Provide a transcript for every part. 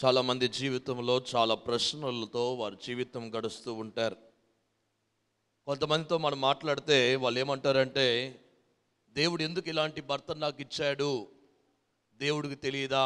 చాలామంది జీవితంలో చాలా ప్రశ్నలతో వారి జీవితం గడుస్తూ ఉంటారు కొంతమందితో మనం మాట్లాడితే వాళ్ళు ఏమంటారంటే దేవుడు ఎందుకు ఇలాంటి భర్త నాకు ఇచ్చాడు దేవుడికి తెలియదా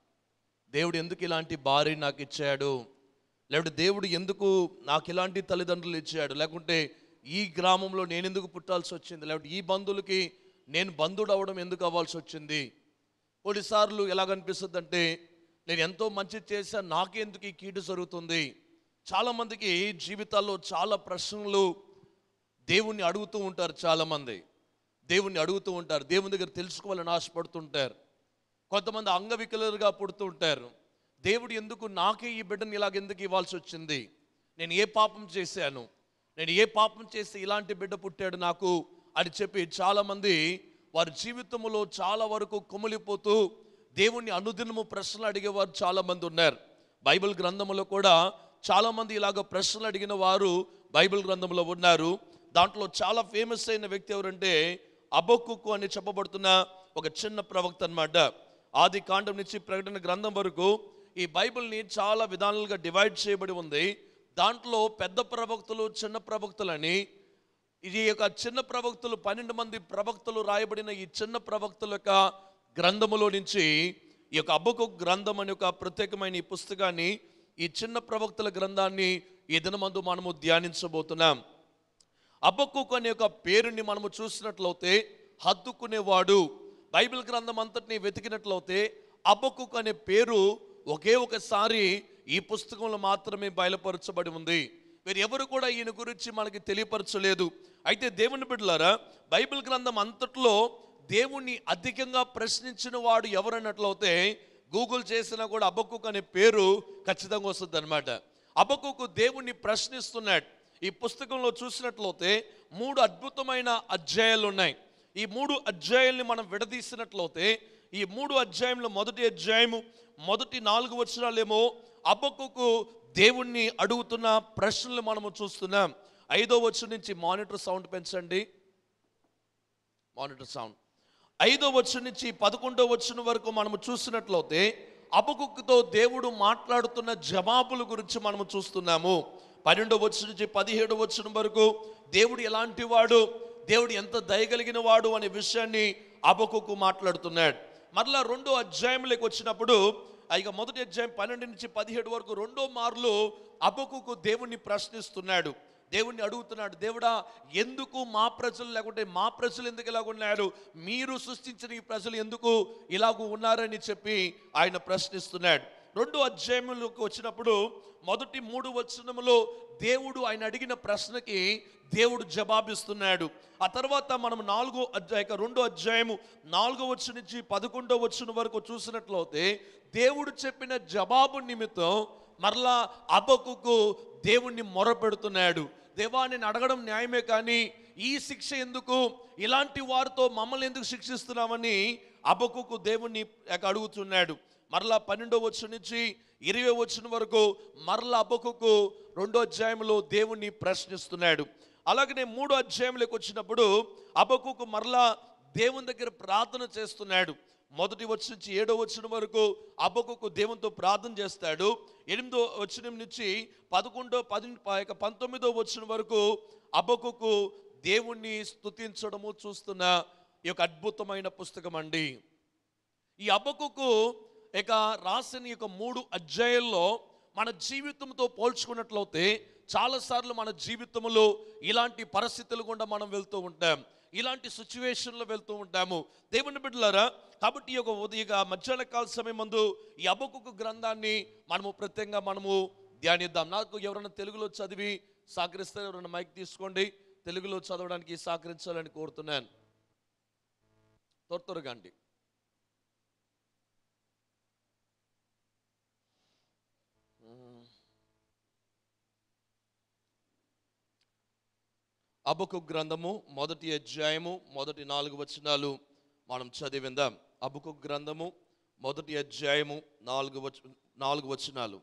దేవుడు ఎందుకు ఇలాంటి భార్య నాకు ఇచ్చాడు లేకపోతే దేవుడు ఎందుకు నాకు ఇలాంటి తల్లిదండ్రులు ఇచ్చాడు లేకుంటే ఈ గ్రామంలో నేను ఎందుకు పుట్టాల్సి వచ్చింది లేకపోతే ఈ బంధువులకి నేను బంధుడు అవడం ఎందుకు అవ్వాల్సి వచ్చింది కొన్నిసార్లు ఎలాగనిపిస్తుంది అంటే నేను ఎంతో మంచి చేశా నాకెందుకు ఈ కీడు జరుగుతుంది చాలామందికి జీవితాల్లో చాలా ప్రశ్నలు దేవుణ్ణి అడుగుతూ ఉంటారు చాలామంది దేవుణ్ణి అడుగుతూ ఉంటారు దేవుని దగ్గర తెలుసుకోవాలని ఆశపడుతుంటారు కొంతమంది అంగవికలుగా పుడుతూ ఉంటారు దేవుడు ఎందుకు నాకే ఈ బిడ్డని ఇలాగ ఎందుకు ఇవ్వాల్సి వచ్చింది నేను ఏ పాపం చేశాను నేను ఏ పాపం చేస్తే ఇలాంటి బిడ్డ పుట్టాడు నాకు అని చెప్పి చాలామంది వారి జీవితంలో చాలా వరకు కుమిలిపోతూ దేవుణ్ణి అనుదినము ప్రశ్నలు అడిగేవారు చాలామంది ఉన్నారు బైబిల్ గ్రంథంలో కూడా చాలామంది ఇలాగ ప్రశ్నలు అడిగిన వారు బైబిల్ గ్రంథంలో ఉన్నారు దాంట్లో చాలా ఫేమస్ అయిన వ్యక్తి ఎవరంటే అబొక్కుకు అని చెప్పబడుతున్న ఒక చిన్న ప్రవక్త అన్నమాట ఆది కాండం నుంచి ప్రకటన గ్రంథం వరకు ఈ బైబిల్ని చాలా విధానాలుగా డివైడ్ చేయబడి ఉంది దాంట్లో పెద్ద ప్రవక్తలు చిన్న ప్రవక్తలని ఇది యొక్క చిన్న ప్రవక్తలు పన్నెండు మంది ప్రవక్తలు రాయబడిన ఈ చిన్న ప్రవక్తల యొక్క గ్రంథములో నుంచి ఈ యొక్క అబ్బకు గ్రంథం అనే ఒక ప్రత్యేకమైన ఈ పుస్తకాన్ని ఈ చిన్న ప్రవక్తల గ్రంథాన్ని ఈ దినమందు మనము ధ్యానించబోతున్నాం అబ్బక్కుకు అనే ఒక పేరుని మనము చూసినట్లయితే హద్దుకునేవాడు బైబిల్ గ్రంథం అంతటిని వెతికినట్లయితే అబ్బక్కుకు అనే పేరు ఒకే ఒకసారి ఈ పుస్తకంలో మాత్రమే బయలుపరచబడి ఉంది మీరు ఎవరు కూడా ఈయన గురించి మనకి తెలియపరచలేదు అయితే దేవుని బిడ్డలారా బైబిల్ గ్రంథం అంతట్లో దేవుణ్ణి అధికంగా ప్రశ్నించిన వాడు ఎవరన్నట్లయితే గూగుల్ చేసినా కూడా అబ్బక్కుకు అనే పేరు ఖచ్చితంగా వస్తుంది అనమాట అబ్బక్కుకు దేవుణ్ణి ప్రశ్నిస్తున్నాడు ఈ పుస్తకంలో చూసినట్లయితే మూడు అద్భుతమైన అధ్యాయాలు ఉన్నాయి ఈ మూడు అధ్యాయాల్ని మనం విడదీసినట్లయితే ఈ మూడు అధ్యాయంలో మొదటి అధ్యాయము మొదటి నాలుగు వచనాలేమో అబ్బకుకు దేవుణ్ణి అడుగుతున్న ప్రశ్నలు మనము చూస్తున్నాం ఐదో వచ్చి నుంచి మానిటర్ సౌండ్ పెంచండి మానిటర్ సౌండ్ ఐదో వచ్చి నుంచి పదకొండో వచ్చిన వరకు మనము చూసినట్లయితే అబకుక్కుతో దేవుడు మాట్లాడుతున్న జవాబుల గురించి మనము చూస్తున్నాము పన్నెండో వచ్చి నుంచి పదిహేడు వచ్చిన వరకు దేవుడు ఎలాంటి వాడు దేవుడు ఎంత దయగలిగిన వాడు అనే విషయాన్ని అబకుకు మాట్లాడుతున్నాడు మరలా రెండో అధ్యాయంలోకి వచ్చినప్పుడు ఆ ఇక మొదటి అధ్యాయం పన్నెండు నుంచి పదిహేడు వరకు రెండో మార్లు అబకుకు దేవుణ్ణి ప్రశ్నిస్తున్నాడు దేవుణ్ణి అడుగుతున్నాడు దేవుడా ఎందుకు మా ప్రజలు లేకుంటే మా ప్రజలు ఎందుకు ఇలాగ ఉన్నారు మీరు సృష్టించిన ఈ ప్రజలు ఎందుకు ఇలాగ ఉన్నారని చెప్పి ఆయన ప్రశ్నిస్తున్నాడు రెండు అధ్యాయములకు వచ్చినప్పుడు మొదటి మూడు వచనములో దేవుడు ఆయన అడిగిన ప్రశ్నకి దేవుడు జవాబిస్తున్నాడు ఆ తర్వాత మనం నాలుగో అధ్యాయ రెండో అధ్యాయము నాలుగో వచ్చి నుంచి పదకొండో వచ్చిన వరకు చూసినట్లయితే దేవుడు చెప్పిన జవాబు నిమిత్తం మరలా అబకుకు దేవుణ్ణి మొరపెడుతున్నాడు దేవా నేను అడగడం న్యాయమే కానీ ఈ శిక్ష ఎందుకు ఇలాంటి వారితో మమ్మల్ని ఎందుకు శిక్షిస్తున్నామని అబకుకు దేవుణ్ణి అడుగుతున్నాడు మరలా పన్నెండో వచ్చిన నుంచి ఇరవై వచ్చిన వరకు మరలా అబకుకు రెండో అధ్యాయంలో దేవుణ్ణి ప్రశ్నిస్తున్నాడు అలాగనే మూడో అధ్యాయంలోకి వచ్చినప్పుడు అబకుకు మరలా దేవుని దగ్గర ప్రార్థన చేస్తున్నాడు మొదటి వచ్చి నుంచి ఏడో వచ్చిన వరకు అబ్బకుకు దేవునితో ప్రార్థన చేస్తాడు ఎనిమిదో వచ్చిన నుంచి పదకొండో పది ఇక పంతొమ్మిదో వచ్చిన వరకు అబ్బకుకు దేవుణ్ణి స్తుతించడము చూస్తున్న ఈ యొక్క అద్భుతమైన పుస్తకం అండి ఈ అబ్బకుకు ఇక రాసిన ఈ యొక్క మూడు అధ్యాయాల్లో మన జీవితంతో పోల్చుకున్నట్లయితే చాలాసార్లు మన జీవితంలో ఇలాంటి పరిస్థితులు గుండా మనం వెళ్తూ ఉంటాం ఇలాంటి సిచ్యువేషన్లో వెళ్తూ ఉంటాము దేవుని బిడ్డలారా కాబట్టి ఈ యొక్క ఉదయ మధ్యాహ్న కాల సమయం మందు ఈ అబకుకు గ్రంథాన్ని మనము ప్రత్యేకంగా మనము ధ్యానిద్దాం నాకు ఎవరైనా తెలుగులో చదివి సహకరిస్తే ఎవరైనా మైక్ తీసుకోండి తెలుగులో చదవడానికి సహకరించాలని కోరుతున్నాను త్వర త్వరగా అండి అబకు గ్రంథము మొదటి అధ్యాయము మొదటి నాలుగు వచనాలు మనం చదివిందాం అబకు గ్రంథము మొదటి అధ్యాయము నాలుగు వచ నాలుగు వచనాలు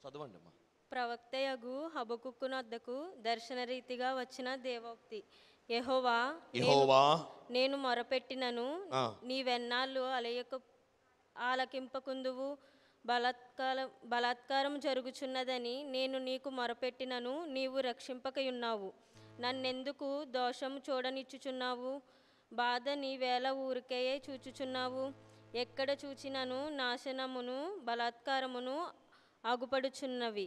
చదవండి అమ్మా ప్రవక్తయగు హబకుక్కునొద్దకు దర్శనరీతిగా వచ్చిన దేవోక్తి యెహోవా యెహోవా నేను మొరపెట్టినను ఆ. నీవెన్నాళ్ళు అలయక ఆలకింపకుందువు బలాత్కార బలాత్కారం జరుగుచున్నదని నేను నీకు మొరపెట్టినను నీవు రక్షింపకయున్నావు నన్నెందుకు దోషము చూడనిచ్చుచున్నావు బాధ నీ వేళ ఊరికేయే చూచుచున్నావు ఎక్కడ చూచినను నాశనమును బలాత్కారమును అగుపడుచున్నవి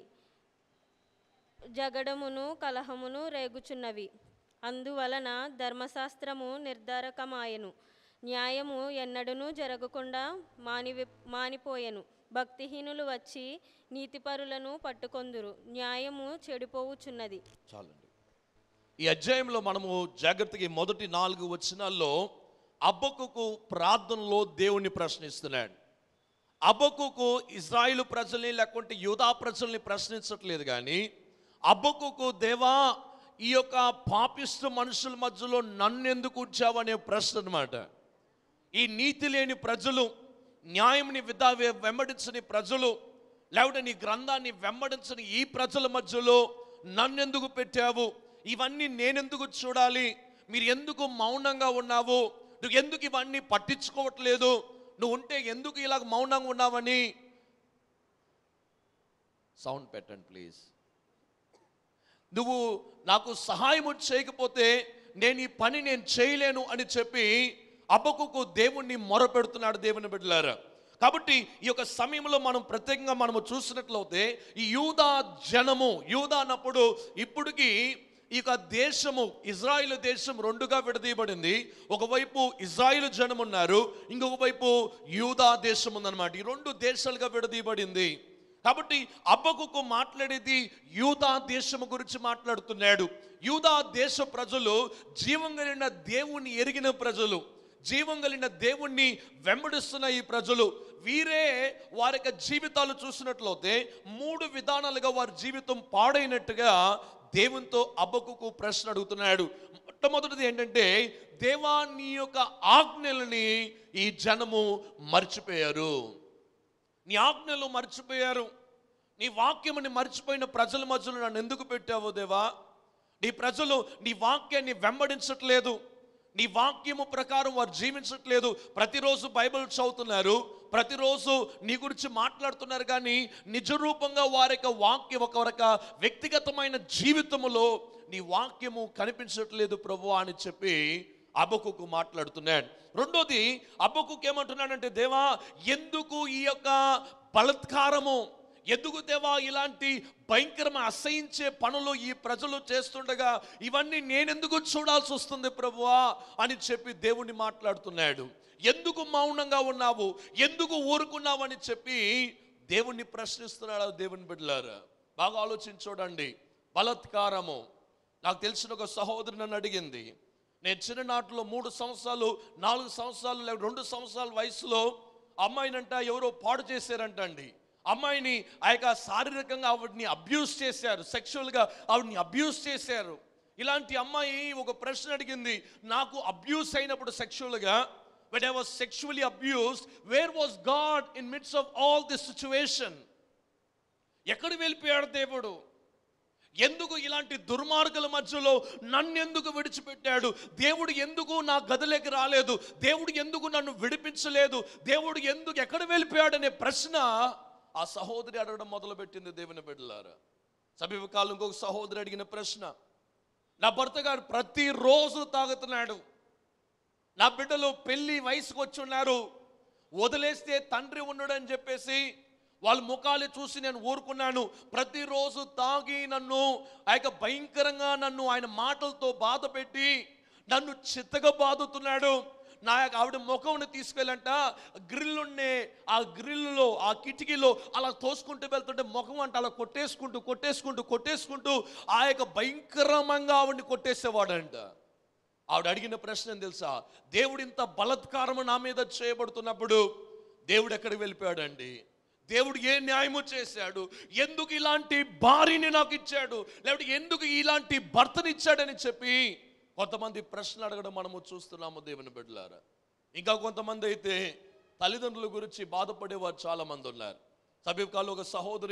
జగడమును కలహమును రేగుచున్నవి అందువలన ధర్మశాస్త్రము నిర్ధారకమాయెను న్యాయము ఎన్నడూనూ జరగకుండా మాని మానిపోయెను భక్తిహీనులు వచ్చి నీతిపరులను పట్టుకొందురు న్యాయము చెడిపోవుచున్నది చాలండి ఈ అధ్యాయంలో మనము జాగ్రత్తగా ఈ మొదటి నాలుగు వచనాల్లో అబ్బకుకు ప్రార్థనలో దేవుణ్ణి ప్రశ్నిస్తున్నాడు అబ్బకుకు ఇజ్రాయిల్ ప్రజల్ని లేకుంటే యూదా ప్రజల్ని ప్రశ్నించట్లేదు కానీ అబ్బకుకు దేవా ఈ యొక్క పాపిష్ట మనుషుల మధ్యలో నన్ను ఎందుకు ఉంచావు అనే ప్రశ్న అనమాట ఈ నీతి లేని ప్రజలు న్యాయంని విదా వెంబడించని ప్రజలు లేకపోతే నీ గ్రంథాన్ని వెంబడించని ఈ ప్రజల మధ్యలో నన్నెందుకు పెట్టావు ఇవన్నీ నేనెందుకు చూడాలి మీరు ఎందుకు మౌనంగా ఉన్నావు నువ్వు ఎందుకు ఇవన్నీ పట్టించుకోవట్లేదు నువ్వు ఉంటే ఎందుకు ఇలాగ మౌనంగా ఉన్నావని సౌండ్ పెట్టండి ప్లీజ్ నువ్వు నాకు సహాయం చేయకపోతే నేను ఈ పని నేను చేయలేను అని చెప్పి అబ్బకుకు దేవుణ్ణి మొరపెడుతున్నాడు దేవుని బిడ్డలారా కాబట్టి ఈ యొక్క సమయంలో మనం ప్రత్యేకంగా మనము చూసినట్లయితే ఈ యూదా జనము యూదా అన్నప్పుడు ఇప్పటికి ఈ యొక్క దేశము ఇజ్రాయిల్ దేశం రెండుగా విడదీయబడింది ఒకవైపు ఇజ్రాయిల్ జనం ఉన్నారు ఇంకొక వైపు యూదా దేశం ఉందన్నమాట ఈ రెండు దేశాలుగా విడదీయబడింది కాబట్టి అబ్బకుకు మాట్లాడేది యూదా దేశము గురించి మాట్లాడుతున్నాడు యూదా దేశ ప్రజలు జీవం కలిగిన దేవుణ్ణి ఎరిగిన ప్రజలు జీవం కలిగిన దేవుణ్ణి వెంబడిస్తున్న ఈ ప్రజలు వీరే వారి యొక్క జీవితాలు చూసినట్లయితే మూడు విధానాలుగా వారి జీవితం పాడైనట్టుగా దేవునితో అబ్బకుకు ప్రశ్న అడుగుతున్నాడు మొట్టమొదటిది ఏంటంటే దేవా నీ యొక్క ఆజ్ఞలని ఈ జనము మర్చిపోయారు నీ ఆజ్ఞలు మర్చిపోయారు నీ వాక్యముని మర్చిపోయిన ప్రజల మధ్యలో నన్ను ఎందుకు పెట్టావో దేవా నీ ప్రజలు నీ వాక్యాన్ని వెంబడించట్లేదు నీ వాక్యము ప్రకారం వారు జీవించట్లేదు ప్రతిరోజు బైబిల్ చదువుతున్నారు ప్రతిరోజు నీ గురించి మాట్లాడుతున్నారు కానీ నిజ రూపంగా వారి యొక్క వాక్యం ఒక రక వ్యక్తిగతమైన జీవితములో నీ వాక్యము కనిపించట్లేదు ప్రభు అని చెప్పి అబ్బకుకు మాట్లాడుతున్నాడు రెండోది అబ్బకుకు ఏమంటున్నాడంటే దేవా ఎందుకు ఈ యొక్క బలత్కారము ఎందుకు దేవా ఇలాంటి భయంకరమైన అసహించే పనులు ఈ ప్రజలు చేస్తుండగా ఇవన్నీ నేనెందుకు చూడాల్సి వస్తుంది ప్రభువా అని చెప్పి దేవుణ్ణి మాట్లాడుతున్నాడు ఎందుకు మౌనంగా ఉన్నావు ఎందుకు ఊరుకున్నావు అని చెప్పి దేవుణ్ణి ప్రశ్నిస్తున్నాడు దేవుని బిడ్డలారా బాగా ఆలోచించి చూడండి బలత్కారము నాకు తెలిసిన ఒక సహోదరి నన్ను అడిగింది నేను చిన్ననాటిలో మూడు సంవత్సరాలు నాలుగు సంవత్సరాలు లేక రెండు సంవత్సరాల వయసులో అమ్మాయినంట ఎవరో పాడు చేశారంట అండి అమ్మాయిని ఆ యొక్క శారీరకంగా ఆవిడ్ని అబ్యూస్ చేశారు సెక్షువల్గా ఆవిడ్ని అబ్యూస్ చేశారు ఇలాంటి అమ్మాయి ఒక ప్రశ్న అడిగింది నాకు అబ్యూస్ అయినప్పుడు సెక్షువల్గా when I was sexually abused where was God in midst of all this situation ఎక్కడ వెళ్ళిపోయాడు దేవుడు ఎందుకు ఇలాంటి దుర్మార్గుల మధ్యలో నన్నెందుకు విడిచిపెట్టాడు దేవుడు ఎందుకు నా గదిలోకి రాలేదు దేవుడు ఎందుకు నన్ను విడిపించలేదు దేవుడు ఎందుకు ఎక్కడ వెళ్ళిపోయాడనే ప్రశ్న ఆ సహోదరి అడగడం మొదలుపెట్టింది దేవుని బిడ్డలారా సమీపకాలం ఇంకొక సహోదరి అడిగిన ప్రశ్న నా భర్త గారు ప్రతిరోజు తాగుతున్నాడు నా బిడ్డలు పెళ్లి వయసుకు వచ్చి ఉన్నారు వదిలేస్తే తండ్రి ఉన్నాడని చెప్పేసి వాళ్ళ ముఖాలు చూసి నేను ఊరుకున్నాను ప్రతిరోజు తాగి నన్ను ఆ యొక్క భయంకరంగా నన్ను ఆయన మాటలతో బాధ పెట్టి నన్ను చిత్తగా బాదుతున్నాడు నా యొక్క ఆవిడ ముఖంని తీసుకెళ్ళంట గ్రిల్ ఉండే ఆ గ్రిల్లో ఆ కిటికీలో అలా తోసుకుంటూ వెళ్తుంటే ముఖం అంటే అలా కొట్టేసుకుంటూ కొట్టేసుకుంటూ కొట్టేసుకుంటూ ఆ యొక్క భయంకరంగా ఆవిడని కొట్టేసేవాడంట ఆవిడ అడిగిన ప్రశ్న ఏం తెలుసా దేవుడు ఇంత బలత్కారము నా మీద చేయబడుతున్నప్పుడు దేవుడు ఎక్కడికి వెళ్ళిపోయాడండి దేవుడు ఏ న్యాయము చేశాడు ఎందుకు ఇలాంటి భార్యని నాకు ఇచ్చాడు లేకపోతే ఎందుకు ఇలాంటి భర్తని ఇచ్చాడని చెప్పి కొంతమంది ప్రశ్నలు అడగడం మనము చూస్తున్నాము దేవుని బిడ్డలారా ఇంకా కొంతమంది అయితే తల్లిదండ్రుల గురించి బాధపడేవారు చాలా మంది ఉన్నారు సమీపకాలంలో ఒక సహోదరి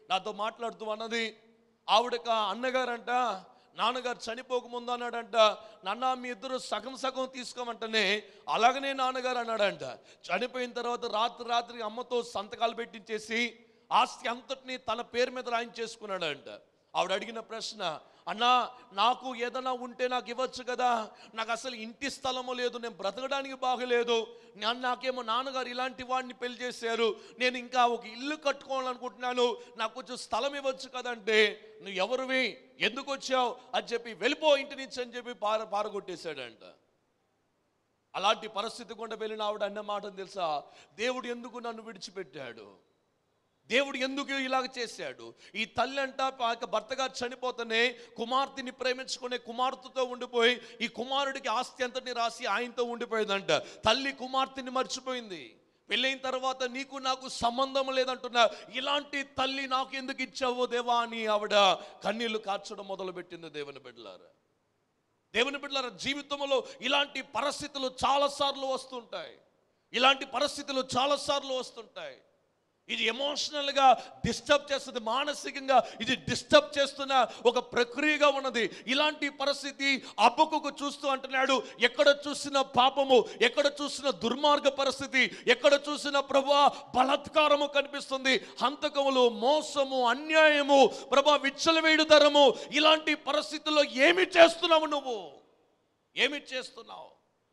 నాతో మాట్లాడుతూ అన్నది ఆవిడక అన్నగారంట నాన్నగారు చనిపోకముందు అన్నాడంట నాన్న మీ ఇద్దరు సగం సగం తీసుకోమంటేనే అలాగనే నాన్నగారు అన్నాడంట చనిపోయిన తర్వాత రాత్రి రాత్రి అమ్మతో సంతకాలు పెట్టించేసి ఆస్తి అంతటిని తన పేరు మీద రాయించేసుకున్నాడంట ఆవిడ అడిగిన ప్రశ్న అన్నా నాకు ఏదైనా ఉంటే నాకు ఇవ్వచ్చు కదా నాకు అసలు ఇంటి స్థలము లేదు నేను బ్రతకడానికి బాగలేదు నా- నాకేమో నాన్నగారు ఇలాంటి వాడిని పెళ్లి చేశారు నేను ఇంకా ఒక ఇల్లు కట్టుకోవాలనుకుంటున్నాను నాకు కొంచెం స్థలం ఇవ్వచ్చు కదంటే నువ్వు ఎవరివి ఎందుకు వచ్చావు అని చెప్పి వెళ్ళిపో ఇంటి నుంచి అని చెప్పి పార పారగొట్టేశాడంట అలాంటి పరిస్థితి గుండా వెళ్ళిన ఆవిడ అన్న మాట తెలుసా దేవుడు ఎందుకు నన్ను విడిచిపెట్టాడు దేవుడు ఎందుకు ఇలాగ చేశాడు ఈ తల్లి అంట పాక భర్తగా చనిపోతేనే కుమార్తెని ప్రేమించుకునే కుమార్తెతో ఉండిపోయి ఈ కుమారుడికి ఆస్తి అంతటిని రాసి ఆయనతో ఉండిపోయిందంట తల్లి కుమార్తెని మర్చిపోయింది పెళ్ళైన తర్వాత నీకు నాకు సంబంధం లేదంటున్నా ఇలాంటి తల్లి నాకు ఎందుకు ఇచ్చావో దేవా అని ఆవిడ కన్నీళ్లు కార్చడం మొదలుపెట్టింది దేవుని బిడ్డలారా దేవుని బిడ్డలారా జీవితంలో ఇలాంటి పరిస్థితులు చాలాసార్లు వస్తుంటాయి ఇలాంటి పరిస్థితులు చాలాసార్లు వస్తుంటాయి ఇది ఎమోషనల్గా డిస్టర్బ్ చేస్తుంది మానసికంగా ఇది డిస్టర్బ్ చేస్తున్న ఒక ప్రక్రియగా ఉన్నది ఇలాంటి పరిస్థితి అబ్బకుకు చూస్తూ అంటున్నాడు ఎక్కడ చూసిన పాపము ఎక్కడ చూసిన దుర్మార్గ పరిస్థితి ఎక్కడ చూసిన ప్రభా బలాత్కారము కనిపిస్తుంది హంతకములు మోసము అన్యాయము ప్రభా విచ్చలవేడుదరము ఇలాంటి పరిస్థితుల్లో ఏమి చేస్తున్నావు నువ్వు ఏమి చేస్తున్నావు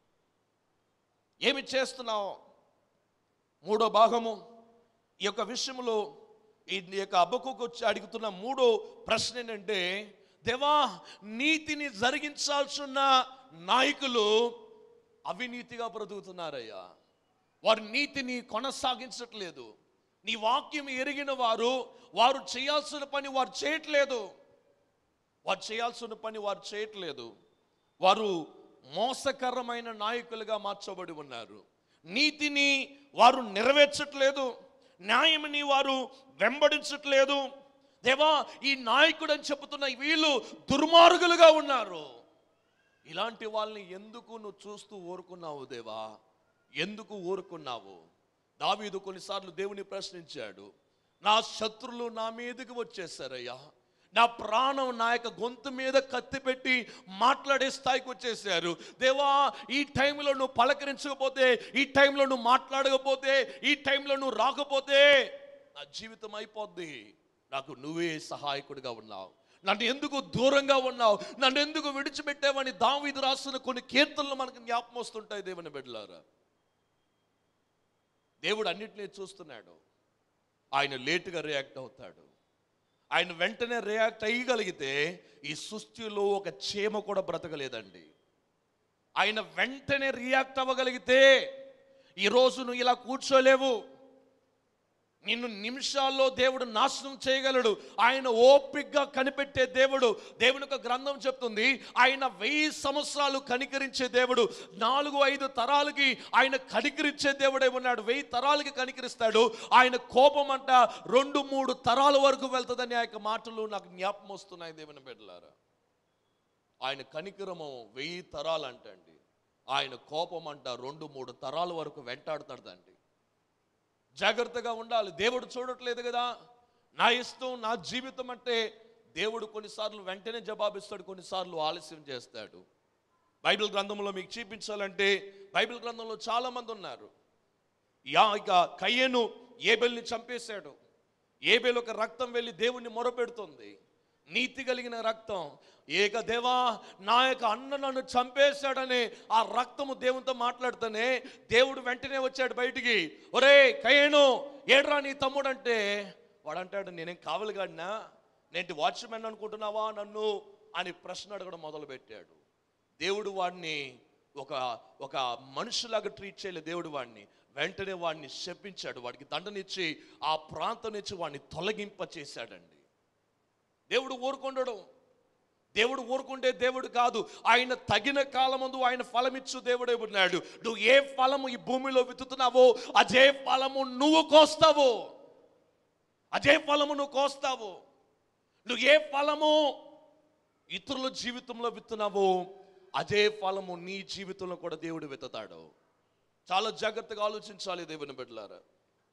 ఏమి చేస్తున్నావు మూడో భాగము ఈ యొక్క విషయంలో ఈ యొక్క అబ్బకుకు వచ్చి అడుగుతున్న మూడో ప్రశ్న ఏంటంటే దేవా నీతిని జరిగించాల్సిన నాయకులు అవినీతిగా బ్రతుకుతున్నారయ్యా వారి నీతిని కొనసాగించట్లేదు నీ వాక్యం ఎరిగిన వారు వారు చేయాల్సిన పని వారు చేయట్లేదు వారు చేయాల్సిన పని వారు చేయట్లేదు వారు మోసకరమైన నాయకులుగా మార్చబడి ఉన్నారు నీతిని వారు నెరవేర్చట్లేదు న్యాయమని వారు వెంబడించట్లేదు దేవా ఈ నాయకుడు అని చెబుతున్న వీళ్ళు దుర్మార్గులుగా ఉన్నారు ఇలాంటి వాళ్ళని ఎందుకు నువ్వు చూస్తూ ఊరుకున్నావు దేవా ఎందుకు ఊరుకున్నావు దావీదు కొన్నిసార్లు దేవుని ప్రశ్నించాడు నా శత్రులు నా మీదకి వచ్చేసారయ్యా నా ప్రాణం నా యొక్క గొంతు మీద కత్తి పెట్టి మాట్లాడే స్థాయికి వచ్చేసారు దేవా ఈ టైంలో నువ్వు పలకరించకపోతే ఈ టైంలో నువ్వు మాట్లాడకపోతే ఈ టైంలో నువ్వు రాకపోతే నా జీవితం అయిపోద్ది నాకు నువ్వే సహాయకుడిగా ఉన్నావు నన్ను ఎందుకు దూరంగా ఉన్నావు నన్ను ఎందుకు విడిచిపెట్టావని దావీదు రాస్తున్న కొన్ని కీర్తనలు మనకు జ్ఞాపకం వస్తుంటాయి దేవుని బిడ్డలారా దేవుడు అన్నిటినీ చూస్తున్నాడు ఆయన లేటుగా రియాక్ట్ అవుతాడు ఆయన వెంటనే రియాక్ట్ అయ్యగలిగితే ఈ సృష్టిలో ఒక చీమ కూడా బ్రతకలేదండి ఆయన వెంటనే రియాక్ట్ అవ్వగలిగితే ఈరోజు నువ్వు ఇలా కూర్చోలేవు నిన్ను నిమిషాల్లో దేవుడు నాశనం చేయగలడు ఆయన ఓపిగ్గా కనిపెట్టే దేవుడు దేవుని యొక్క గ్రంథం చెప్తుంది ఆయన వెయ్యి సంవత్సరాలు కనికరించే దేవుడు నాలుగు ఐదు తరాలకి ఆయన కనికరించే దేవుడే ఉన్నాడు వెయ్యి తరాలకి కనికరిస్తాడు ఆయన కోపం అంట రెండు మూడు తరాల వరకు వెళ్తుందని ఆ యొక్క మాటలు నాకు జ్ఞాపకం వస్తున్నాయి దేవుని బిడ్డలారా ఆయన కనికరము వెయ్యి తరాలు అంటండి ఆయన కోపం అంట రెండు మూడు తరాల వరకు వెంటాడుతాడండి జాగ్రత్తగా ఉండాలి దేవుడు చూడట్లేదు కదా నా ఇష్టం నా జీవితం అంటే దేవుడు కొన్నిసార్లు వెంటనే జవాబిస్తాడు కొన్నిసార్లు ఆలస్యం చేస్తాడు బైబిల్ గ్రంథంలో మీకు చూపించాలంటే బైబిల్ గ్రంథంలో చాలా మంది ఉన్నారు యా ఇక కయ్యను ఏబెల్ని చంపేశాడు ఏబెల్ ఒక రక్తం వెళ్ళి దేవుణ్ణి మొరపెడుతుంది నీతి కలిగిన రక్తం ఏక దేవా నా యొక్క అన్న నన్ను చంపేశాడని ఆ రక్తము దేవునితో మాట్లాడుతూనే దేవుడు వెంటనే వచ్చాడు బయటికి ఒరే కయ్యను ఏడ్రా నీ తమ్ముడు అంటే వాడు అంటాడు నేనేం కావలిగాడినా నేంటి వాచ్మెన్ అనుకుంటున్నావా నన్ను అని ప్రశ్న అడగడం మొదలుపెట్టాడు దేవుడు వాడిని ఒక ఒక మనుషులాగా ట్రీట్ చేయలేదు దేవుడు వాడిని వెంటనే వాడిని శపించాడు వాడికి దండనిచ్చి ఆ ప్రాంతం నుంచి వాడిని తొలగింప చేశాడండి దేవుడు ఊరుకుండడు దేవుడు ఊరుకుంటే దేవుడు కాదు ఆయన తగిన కాలమందు ఆయన ఫలమిచ్చు దేవుడే ఉన్నాడు నువ్వు ఏ ఫలము ఈ భూమిలో విత్తుతున్నావో అదే ఫలము నువ్వు కోస్తావు అదే ఫలము నువ్వు కోస్తావు నువ్వు ఏ ఫలము ఇతరుల జీవితంలో విత్తున్నావో అదే ఫలము నీ జీవితంలో కూడా దేవుడు విత్తుతాడు చాలా జాగ్రత్తగా ఆలోచించాలి దేవుని బిడ్డలారా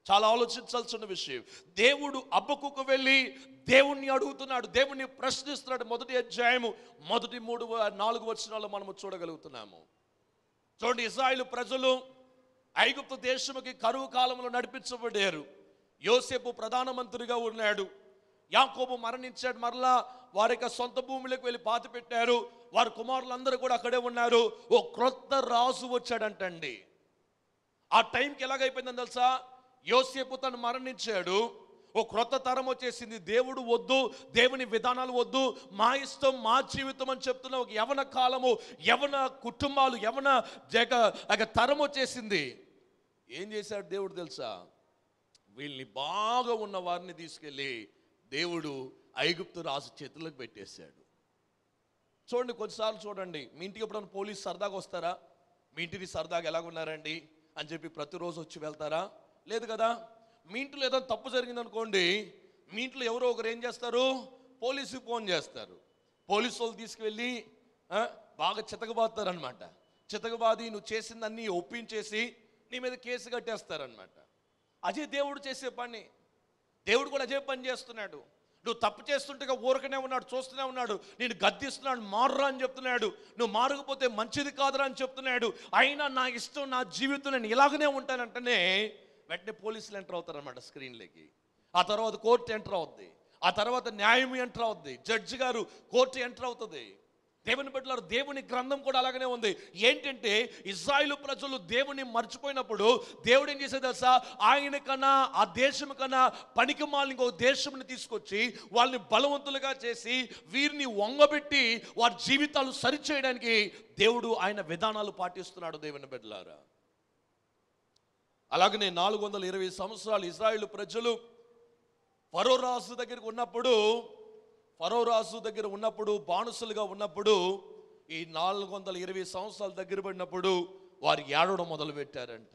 చాలా ఆలోచించాల్సిన విషయం దేవుడు అబ్బకుకు వెళ్ళి దేవుణ్ణి అడుగుతున్నాడు దేవుణ్ణి ప్రశ్నిస్తున్నాడు మొదటి అధ్యాయము మొదటి మూడు వ- నాలుగు వచనాలు మనము చూడగలుగుతున్నాము చూడండి ఇజ్రాయిల్ ప్రజలు ఐగుప్తు దేశముకి కరువు కాలంలో నడిపించబడారు యోసేపు ప్రధానమంత్రిగా ఉన్నాడు యాకోబు మరణించాడు మరలా వారి యొక్క సొంత భూమిలోకి వెళ్ళి పాతి పెట్టారు వారి కుమారులందరూ కూడా అక్కడే ఉన్నారు ఓ క్రొత్త రాజు వచ్చాడంటండి ఆ టైంకి ఎలాగైపోయిందని తెలుసా యోసేపు తను మరణించాడు ఓ క్రొత్త తరం వచ్చేసింది దేవుడు వద్దు దేవుని విధానాలు వద్దు మా ఇష్టం మా జీవితం అని చెప్తున్న ఒక యవన కాలము యవన కుటుంబాలు యవన జగ ఒక తరం వచ్చేసింది ఏం చేశాడు దేవుడు తెలుసా వీళ్ళని బాగా ఉన్న వారిని తీసుకెళ్ళి దేవుడు ఐగుప్తు రాజు చేతులకు పెట్టేశాడు చూడండి కొన్నిసార్లు చూడండి మీ ఇంటికి ఎప్పుడైనా పోలీస్ సరదాగా వస్తారా మీ ఇంటిని సరదాగా ఎలాగున్నారండి అని చెప్పి ప్రతిరోజు వచ్చి వెళ్తారా లేదు కదా మీ ఇంట్లో ఏదైనా తప్పు జరిగిందనుకోండి మీ ఇంట్లో ఎవరో ఒకరు ఏం చేస్తారు పోలీసుకి ఫోన్ చేస్తారు పోలీసు వాళ్ళు తీసుకువెళ్ళి ఆ, బాగా చితకబాతారు అనమాట చితకబాది నువ్వు చేసిందన్నీ ఒప్పించేసి నీ మీద కేసు కట్టేస్తారనమాట అదే దేవుడు చేసే పని దేవుడు కూడా అదే పని చేస్తున్నాడు నువ్వు తప్పు చేస్తుంటే ఊరకనే ఉన్నాడు చూస్తూనే ఉన్నాడు నేను గద్దిస్తున్నాడు మారురా అని చెప్తున్నాడు నువ్వు మారకపోతే మంచిది కాదురా అని చెప్తున్నాడు అయినా నా ఇష్టం నా జీవితం నేను ఇలాగనే ఉంటానంటేనే వెంటనే పోలీసులు ఎంటర్ అవుతారన్నమాట స్క్రీన్లోకి ఆ తర్వాత కోర్టు ఎంటర్ అవుద్ది ఆ తర్వాత న్యాయం ఎంటర్ అవుద్ది జడ్జి గారు కోర్టు ఎంటర్ అవుతుంది దేవుని బిడ్డలారు దేవుని గ్రంథం కూడా అలాగనే ఉంది ఏంటంటే ఇజ్రాయిల్ ప్రజలు దేవుని మర్చిపోయినప్పుడు దేవుడు ఏం చేసేది తెలుసా ఆయన కన్నా ఆ దేశం కన్నా పనికి మాలిన ఇంకో దేశంని తీసుకొచ్చి వాళ్ళని బలవంతులుగా చేసి వీరిని వంగబెట్టి వారి జీవితాలు సరిచేయడానికి దేవుడు ఆయన విధానాలు పాటిస్తున్నాడు దేవుని బిడ్డలారా అలాగనే నాలుగు వందల ఇరవై సంవత్సరాలు ఇజ్రాయిల్ ప్రజలు ఫరో రాజు దగ్గరికి ఉన్నప్పుడు ఫరో రాజు దగ్గర ఉన్నప్పుడు బానిసలుగా ఉన్నప్పుడు ఈ నాలుగు వందల ఇరవై సంవత్సరాలు దగ్గర పడినప్పుడు వారు ఏడవడం మొదలు పెట్టారంట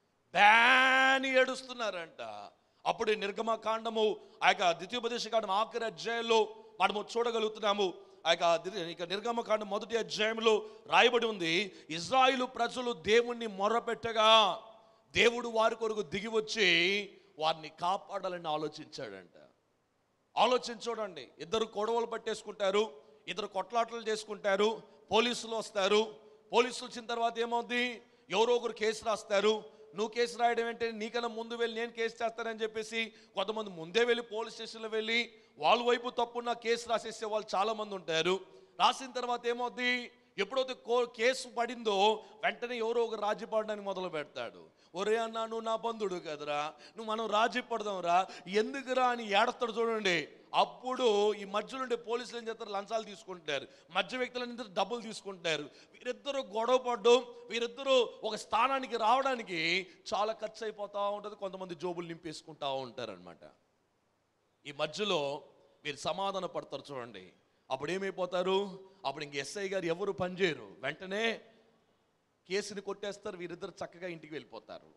బ్యాని ఏడుస్తున్నారంట అప్పుడు ఈ నిర్గమకాండము ఆ యొక్క ద్వితీయోపదేశ కాండం ఆఖరి అధ్యాయంలో మనము చూడగలుగుతున్నాము ఆ యొక్క ది- ఇక నిర్గమకాండం మొదటి అధ్యాయంలో రాయబడి ఉంది ఇజ్రాయిలు ప్రజలు దేవుణ్ణి మొర్రపెట్టగా దేవుడు వారి కొరకు దిగి వచ్చి వారిని కాపాడాలని ఆలోచించాడంట ఆలోచించి చూడండి ఇద్దరు గొడవలు పట్టేసుకుంటారు ఇద్దరు కొట్లాటలు చేసుకుంటారు పోలీసులు వస్తారు పోలీసులు వచ్చిన తర్వాత ఏమవుద్ది ఎవరో ఒకరు కేసు రాస్తారు నువ్వు కేసు రాయడం ఏంటంటే నీకన్నా ముందు వెళ్ళి నేను కేసు చేస్తానని చెప్పేసి కొంతమంది ముందే వెళ్ళి పోలీస్ స్టేషన్లో వెళ్ళి వాళ్ళ వైపు తప్పున్న కేసు రాసేసే వాళ్ళు చాలా మంది ఉంటారు రాసిన తర్వాత ఏమవుద్ది ఎప్పుడైతే కో కేసు పడిందో వెంటనే ఎవరో ఒక రాజీ పడడానికి మొదలు పెడతాడు ఒరే అన్నా నువ్వు నా బంధుడు కదరా నువ్వు మనం రాజీ పడదాంరా ఎందుకురా అని ఏడతాడు చూడండి అప్పుడు ఈ మధ్యలో ఉండే పోలీసులు ఏం చేస్తారు లంచాలు తీసుకుంటారు మధ్య వ్యక్తులందరూ డబ్బులు తీసుకుంటారు వీరిద్దరూ గొడవ పడ్డం వీరిద్దరూ ఒక స్థానానికి రావడానికి చాలా ఖర్చు అయిపోతూ ఉంటుంది కొంతమంది జోబులు నింపేసుకుంటా ఉంటారనమాట ఈ మధ్యలో మీరు సమాధాన పడతారు చూడండి అప్పుడు ఏమైపోతారు అప్పుడు ఇంక ఎస్ఐ గారు ఎవరు పనిచేయరు వెంటనే కేసుని కొట్టేస్తారు వీరిద్దరు చక్కగా ఇంటికి వెళ్ళిపోతారు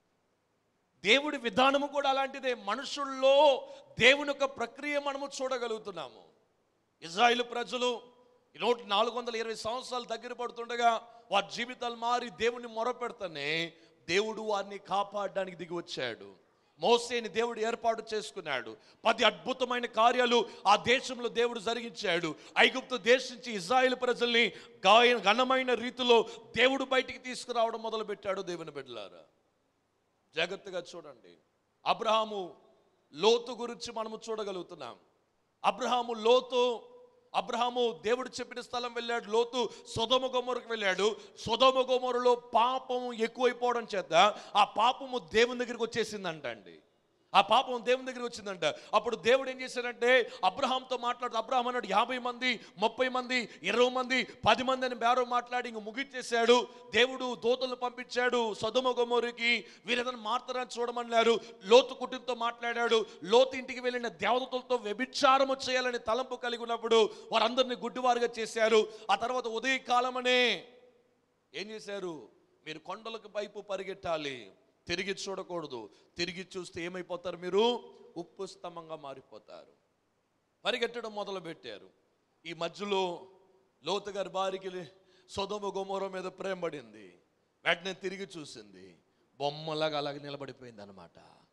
దేవుడి విధానము కూడా అలాంటిదే మనుషుల్లో దేవుని యొక్క ప్రక్రియ మనము చూడగలుగుతున్నాము ఇజ్రాయిల్ ప్రజలు ఈ నూట నాలుగు వందల ఇరవై సంవత్సరాలు దగ్గర పడుతుండగా వారి జీవితాలు మారి దేవుని మొరపెడతానే దేవుడు వారిని కాపాడడానికి దిగి వచ్చాడు మోసేని దేవుడు ఏర్పాటు చేసుకున్నాడు పది అద్భుతమైన కార్యాలు ఆ దేశంలో దేవుడు జరిగించాడు ఐగుప్తు దేశం నుంచి ఇజ్రాయిల్ ప్రజల్ని గాయ ఘనమైన రీతిలో దేవుడు బయటికి తీసుకురావడం మొదలుపెట్టాడు దేవుని బిడ్డలారా జాగ్రత్తగా చూడండి అబ్రహాము లోతు గురించి మనము చూడగలుగుతున్నాం అబ్రహాము లోతు అబ్రహాము దేవుడు చెప్పిన స్థలం వెళ్ళాడు లోతు సొదమ గొమ్మరకు వెళ్ళాడు సొదమ గొమ్మరులో పాపము ఎక్కువైపోవడం చేత ఆ పాపము దేవుని దగ్గరికి వచ్చేసిందంట అండి ఆ పాపం దేవుని దగ్గరికి వచ్చిందంట అప్పుడు దేవుడు ఏం చేశాడంటే అబ్రహాంతో మాట్లాడుతూ అబ్రహాం అన్నాడు యాభై మంది ముప్పై మంది ఇరవై మంది పది మంది అని బేరో మాట్లాడి ఇంక ముగిచ్చేసాడు దేవుడు దూతలను పంపించాడు సదుమ గొమోరికి వీరేదైనా మారుతారని చూడమన్నారు లోతు కుటుంబంతో మాట్లాడాడు లోతు ఇంటికి వెళ్ళిన దేవతలతో వ్యభిచారము చేయాలని తలంపు కలిగి ఉన్నప్పుడు వారందరినీ గుడ్డివారుగా చేశారు ఆ తర్వాత ఉదయకాలమనే ఏం చేశారు మీరు కొండలకు పైపు పరిగెట్టాలి తిరిగి చూడకూడదు తిరిగి చూస్తే ఏమైపోతారు మీరు ఉప్పు స్తంభంగా మారిపోతారు పరిగెట్టడం మొదలు పెట్టారు ఈ మధ్యలో లోతు గారి భార్యకి సొదమ గోమోర మీద ప్రేమ పడింది వెంటనే తిరిగి చూసింది బొమ్మలాగా అలాగే నిలబడిపోయింది అనమాట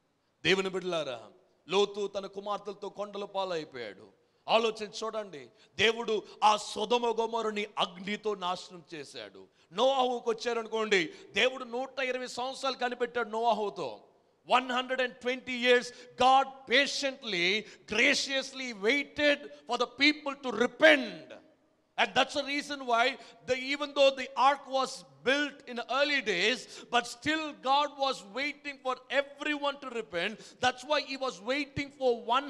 దేవుని బిడ్డలారా లోతు తన కుమార్తెలతో కొండల పాలైపోయాడు ఆలోచన చూడండి దేవుడు ఆ సుధమ గొమరుని అగ్నితో నాశనం చేశాడు నోవాహుకు వచ్చారనుకోండి దేవుడు నూట ఇరవై సంవత్సరాలు కనిపెట్టాడు నోవాహుతో one hundred and twenty years God patiently graciously waited for the people to repent And that's the reason why, the, even though the ark was built in early days, but still God was waiting for everyone to repent. That's why He was waiting for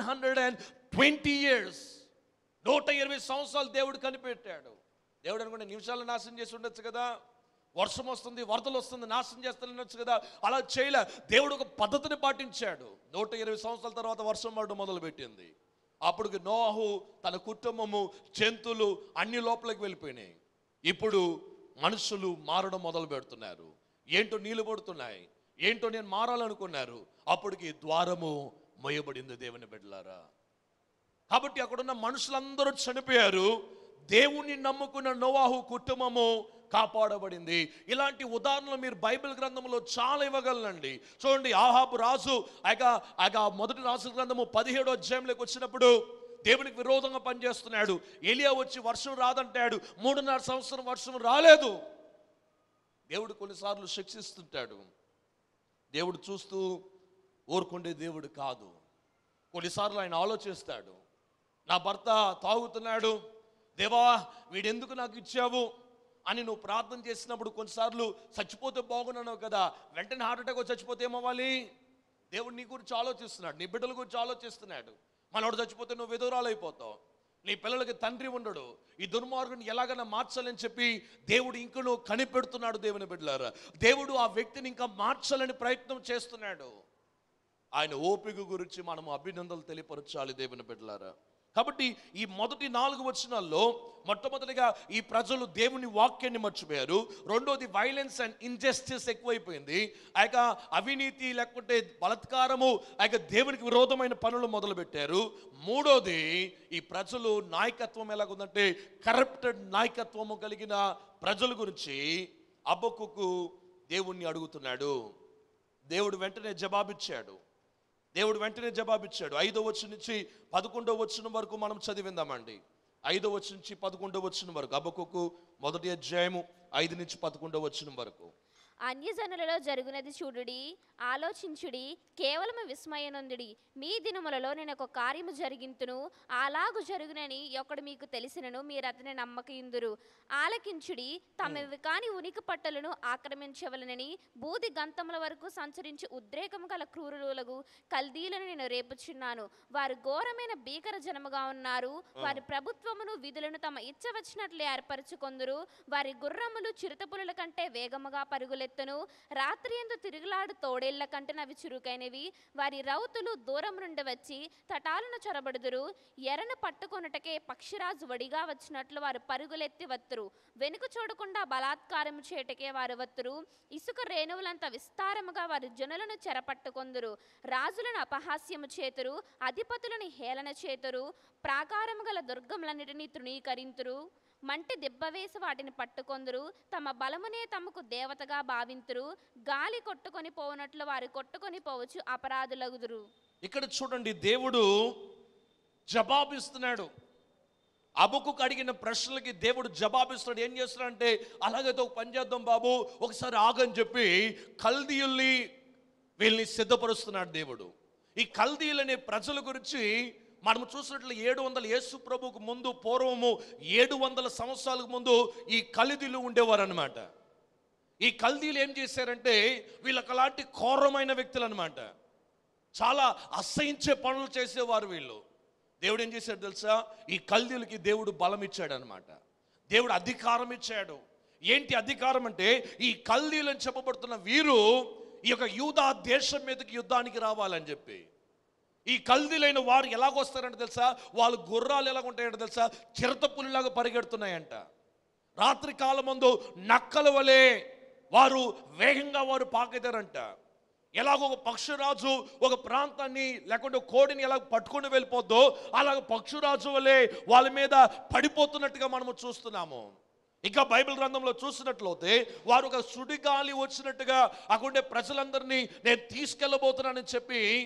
120 years. నూట ఇరవై సంవత్సరాలు దేవుడు కనిపెట్టాడు దేవుడు అనుకుంటే నిమిషాలు నాశనం చేసి ఉండొచ్చు కదా వర్షం వస్తుంది వరదలు వస్తుంది నాశనం చేస్తానొచ్చు కదా అలా చేయలే దేవుడు ఒక పద్ధతిని పాటించాడు నూట ఇరవై సంవత్సరాల తర్వాత వర్షం పడడం మొదలుపెట్టింది అప్పుడు నోహు తన కుటుంబము జంతువులు అన్ని లోపలికి వెళ్ళిపోయినాయి ఇప్పుడు మనుషులు మారడం మొదలు పెడుతున్నారు ఏంటో నీళ్లు పడుతున్నాయి ఏంటో నేను మారాలనుకున్నారు అప్పటికి ద్వారము మొయ్యబడింది దేవుని బిడ్డలారా కాబట్టి అక్కడున్న మనుషులందరూ చనిపోయారు దేవుణ్ణి నమ్ముకున్న నోవాహు కుటుంబము కాపాడబడింది ఇలాంటి ఉదాహరణలు మీరు బైబిల్ గ్రంథంలో చాలా ఇవ్వగలనండి చూడండి ఆహాబు రాజు ఆక ఆక మొదటి రాజు గ్రంథము పదిహేడో అధ్యాయంలోకి వచ్చినప్పుడు దేవునికి విరోధంగా పనిచేస్తున్నాడు ఎలియా వచ్చి వర్షం రాదంటాడు మూడున్నర సంవత్సరం వర్షం రాలేదు దేవుడు కొన్నిసార్లు శిక్షిస్తుంటాడు దేవుడు చూస్తూ ఊరుకుండే దేవుడు కాదు కొన్నిసార్లు ఆయన ఆలోచిస్తాడు నా భర్త తాగుతున్నాడు దేవా వీడెందుకు నాకు ఇచ్చావు అని నువ్వు ప్రార్థన చేసినప్పుడు కొన్నిసార్లు చచ్చిపోతే బాగున్నావు కదా వెంటనే హార్ట్ అటాక్ వచ్చి చచ్చిపోతే ఏమవ్వాలి దేవుడు నీ గురించి ఆలోచిస్తున్నాడు నీ బిడ్డల గురించి ఆలోచిస్తున్నాడు మనోడు చచ్చిపోతే నువ్వు విధురాలైపోతావు నీ పిల్లలకి తండ్రి ఉండడు ఈ దుర్మార్గుని ఎలాగైనా మార్చాలని చెప్పి దేవుడు ఇంకను కనిపెడుతున్నాడు దేవుని బిడ్డలారా దేవుడు ఆ వ్యక్తిని ఇంకా మార్చాలని ప్రయత్నం చేస్తున్నాడు ఆయన ఓపిక గురించి మనం అభినందనలు తెలియపరచాలి దేవుని బిడ్డలారా కాబట్టి ఈ మొదటి నాలుగు వచనాల్లో మొట్టమొదటిగా ఈ ప్రజలు దేవుని వాక్యాన్ని మర్చిపోయారు రెండోది వైలెన్స్ అండ్ ఇంజస్టిస్ ఎక్కువైపోయింది ఆ యొక్క అవినీతి లేకుంటే బలత్కారము ఆ యొక్క దేవునికి విరోధమైన పనులు మొదలుపెట్టారు మూడోది ఈ ప్రజలు నాయకత్వం ఎలాగుందంటే కరప్టెడ్ నాయకత్వము కలిగిన ప్రజల గురించి అబ్బకుకు దేవుణ్ణి అడుగుతున్నాడు దేవుడు వెంటనే జవాబిచ్చాడు దేవుడు వెంటనే జవాబిచ్చాడు ఐదో వచ్చి నుంచి పదకొండో వచ్చిన వరకు మనం చదివిందామండి ఐదో వచ్చి నుంచి పదకొండో వచ్చిన వరకు అబ్బకుకు మొదటి అధ్యాయము ఐదు నుంచి పదకొండో వచ్చిన వరకు అన్యజనులలో జరుగునది చూడుడి ఆలోచించుడి కేవలము విస్మయనందుడి మీ దినములలో నేను ఒక కార్యము జరిగింతును అలాగు జరుగునని ఒకడు మీకు తెలిసినను మీరు అతని నమ్మకయుందురు ఆలకించుడి తమవి కాని ఉనికి పట్టలను ఆక్రమించవలనని బూది గంతముల వరకు సంచరించి ఉద్రేకము గల క్రూరులకు కల్దీలను నేను రేపుచున్నాను వారు ఘోరమైన భీకర జనముగా ఉన్నారు వారి ప్రభుత్వమును విధులను తమ ఇచ్చ వచ్చినట్లు ఏర్పరచుకొందురు వారి గుర్రములు చిరుతపులుల కంటే వేగముగా పరుగులెత్తును రాత్రి ఎందు తిరుగులాడు తోడేళ్ల కంటే అవి చురుకైనవి వారి రౌతులు దూరం నుండి వచ్చి తటాలను చొరబడుదురు ఎరను పట్టుకొనుటకే పక్షిరాజు వడిగా వచ్చినట్లు వారు పరుగులెత్తి వత్తురు వెనుక చూడకుండా బలాత్కారము చేటకే వారు వత్తురు ఇసుక రేణువులంత విస్తారముగా వారి జనులను చెరపట్టుకొందురు రాజులను అపహాస్యము చేతురు అధిపతులను హేళన చేతురు ప్రాకారము గల దుర్గములన్నిటినీ తృణీకరింతురు మంటి దెబ్బవేసి వాటిని పట్టుకొందురు తమ బలమునే తమకు దేవతగా భావింతురు గాలి కొట్టుకొని పోవునట్లు వారు కొట్టుకొని పోవచ్చు అపరాధులగుదురు ఇక్కడ చూడండి దేవుడు జవాబిస్తున్నాడు అబుకు అడిగిన ప్రశ్నలకి దేవుడు జవాబిస్తున్నాడు ఏం చేస్తున్నాడంటే అలాగైతే ఒక పని చేద్దాం బాబు ఒకసారి ఆగని చెప్పి కల్దీయుల్ని వీళ్ళని సిద్ధపరుస్తున్నాడు దేవుడు ఈ కల్దీయులు అనే ప్రజల గురించి మనం చూసినట్లు ఏడు వందల యేసు ప్రభుకు ముందు పూర్వము ఏడు వందల సంవత్సరాలకు ముందు ఈ కలిదీలు ఉండేవారు అనమాట ఈ కల్దీలు ఏం చేశారంటే వీళ్ళకి అలాంటి ఘోరమైన వ్యక్తులు అనమాట చాలా అసహించే పనులు చేసేవారు వీళ్ళు దేవుడు ఏం చేశాడు తెలుసా ఈ కల్దీలకి దేవుడు బలం ఇచ్చాడు అనమాట దేవుడు అధికారం ఇచ్చాడు ఏంటి అధికారం అంటే ఈ కల్దీలని చెప్పబడుతున్న వీరు ఈ యొక్క యూదా దేశం మీదకి యుద్ధానికి రావాలని చెప్పి ఈ కల్దీలైన వారు ఎలాగొస్తారంటే తెలుసా వాళ్ళు గుర్రాలు ఎలాగ ఉంటాయంటే తెలుసా చిరత పులిలాగా పరిగెడుతున్నాయంట రాత్రి కాలమందు నక్కల వలె వారు వేగంగా వారు పాకెదారంట ఎలాగో ఒక పక్షిరాజు ఒక ప్రాంతాన్ని లేకుంటే ఒక కోడిని ఎలా పట్టుకొని వెళ్ళిపోద్దో అలాగ పక్షిరాజు వలె వాళ్ళ మీద పడిపోతున్నట్టుగా మనము చూస్తున్నాము ఇంకా బైబిల్ గ్రంథంలో చూసినట్లయితే వారు ఒక సుడిగాలి వచ్చినట్టుగా అక్కడే ప్రజలందరినీ నేను తీసుకెళ్ళబోతున్నానని చెప్పి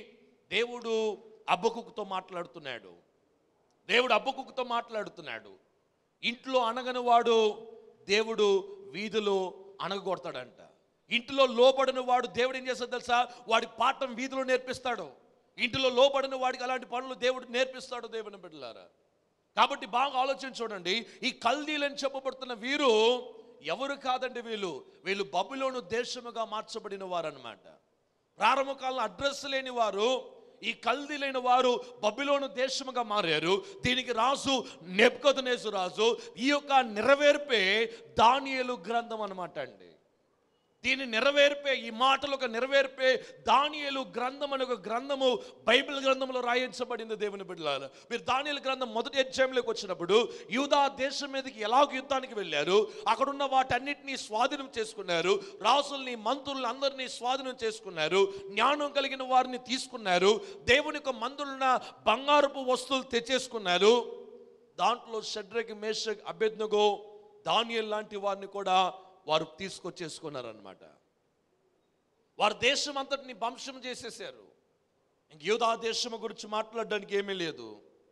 దేవుడు అబ్బకుకుతో మాట్లాడుతున్నాడు దేవుడు అబ్బకుకుతో మాట్లాడుతున్నాడు ఇంట్లో అనగని వాడు దేవుడు వీధిలో అనగొడతాడంట ఇంటిలో లోబడిన వాడు దేవుడు ఏం చేస్తాడు తెలుసా వాడి పాఠం వీధిలో నేర్పిస్తాడు ఇంటిలో లోబడిన వాడికి అలాంటి పనులు దేవుడు నేర్పిస్తాడు దేవుని బిడ్డలారా కాబట్టి బాగా ఆలోచన చూడండి ఈ కల్దీలని చెప్పబడుతున్న వీరు ఎవరు కాదండి వీళ్ళు వీళ్ళు బబులోను దేశముగా మార్చబడిన వారు అనమాట ప్రారంభ కాలంలో అడ్రస్ లేని వారు ఈ కల్దీలైన వారు బబిలోను దేశముగా మారారు దీనికి రాజు నెప్కొదనేసు రాజు ఈ యొక్క నెరవేర్పే దానియేలు గ్రంథం అనమాట అండి దీన్ని నెరవేర్పే ఈ మాటలు ఒక నెరవేర్పే దానియేలు గ్రంథం అనే ఒక గ్రంథము బైబిల్ గ్రంథంలో రాయించబడింది దేవుని బిడ్డలారా మీరు దానియేలు గ్రంథం మొదటి అధ్యాయంలోకి వచ్చినప్పుడు యూదా దేశం మీదకి ఎలాగ యుద్ధానికి వెళ్ళారు అక్కడున్న వాటన్నిటినీ స్వాధీనం చేసుకున్నారు రాసుల్ని మంత్రుల్ని అందరినీ స్వాధీనం చేసుకున్నారు జ్ఞానం కలిగిన వారిని తీసుకున్నారు దేవుని యొక్క మందులున్న బంగారపు వస్తువులు తెచ్చేసుకున్నారు దాంట్లో షడ్రకి మేషక్ అభ్యర్థనగో దానియల్ లాంటి వారిని కూడా వారు తీసుకొచ్చేసుకున్నారనమాట వారు దేశం అంతటిని ధ్వంసం చేసేసారు ఇంక యూదా దేశం గురించి మాట్లాడడానికి ఏమీ లేదు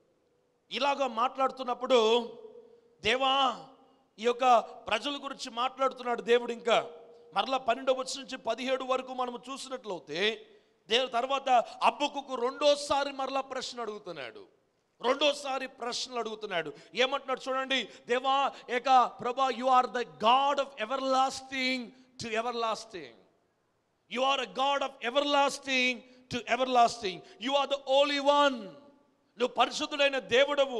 ఇలాగ మాట్లాడుతున్నప్పుడు దేవా ఈ యొక్క ప్రజల గురించి మాట్లాడుతున్నాడు దేవుడు ఇంకా మరలా పన్నెండవ వచ్చి నుంచి పదిహేడు వరకు మనం చూసినట్లయితే దేవు తర్వాత అబ్బకుకు రెండోసారి మరలా ప్రశ్న అడుగుతున్నాడు రెండోసారి ప్రశ్నలు అడుగుతున్నాడు ఏమంటున్నాడు చూడండి దేవా ఏక ప్రభా you are the God of everlasting to everlasting you are a God of everlasting to everlasting you are the only one నువ్వు పరిశుద్ధుడైన దేవుడవు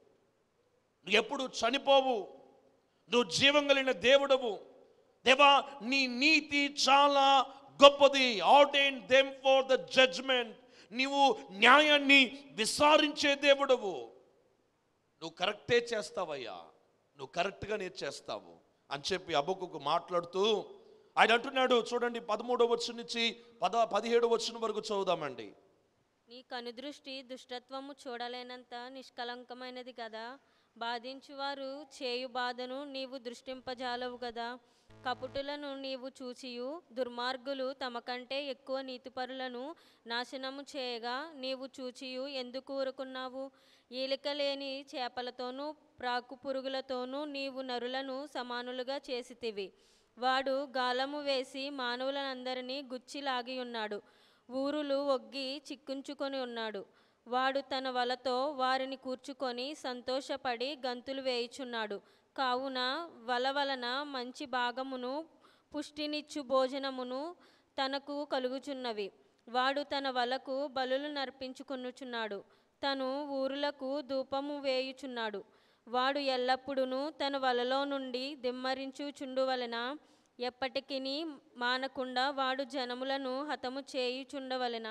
నువ్వు ఎప్పుడు చనిపోవు నువ్వు జీవం కలిగిన దేవుడవు దేవా నీ నీతి చాలా గొప్పది ordain them for the judgment నీవు న్యాయాన్ని విసారించే దేవుడవు నువ్వు కరెక్టే చేస్తావయ్యా నువ్వు కరెక్ట్గానే చేస్తావు అని చెప్పి అబ్బకుకు మాట్లాడుతూ ఆయన అంటున్నాడు చూడండి పదమూడవ వచ్చి నుంచి పద పదిహేడు వచ్చిన వరకు చదువుదామండి నీ కనుదృష్టి దుష్టత్వము చూడలేనంత నిష్కలంకమైనది కదా బాధించువారు చేయు బాధను నీవు దృష్టింపజాలవు కదా కపుటులను నీవు చూచియు దుర్మార్గులు తమ కంటే ఎక్కువ నీతిపరులను నాశనము చేయగా నీవు చూచియు ఎందుకు ఊరుకున్నావు ఈలిక లేని చేపలతోనూ ప్రాకు పురుగులతోనూ నీవు నరులను సమానులుగా చేసితివి వాడు గాలము వేసి మానవులనందరినీ గుచ్చి లాగి ఉన్నాడు ఊరులు ఒగ్గి చిక్కుంచుకొని ఉన్నాడు వాడు తన వలతో వారిని కూర్చుకొని సంతోషపడి గంతులు వేయుచున్నాడు కావున వల వలన మంచి భాగమును పుష్టినిచ్చు భోజనమును తనకు కలుగుచున్నవి వాడు తన వలకు బలులు నర్పించుకొనుచున్నాడు తను ఊరులకు ధూపము వేయుచున్నాడు వాడు ఎల్లప్పుడూ తన వలలో నుండి దిమ్మరించుచుండు వలన ఎప్పటికిని మానకుండా వాడు జనములను హతము చేయుచుండవలెన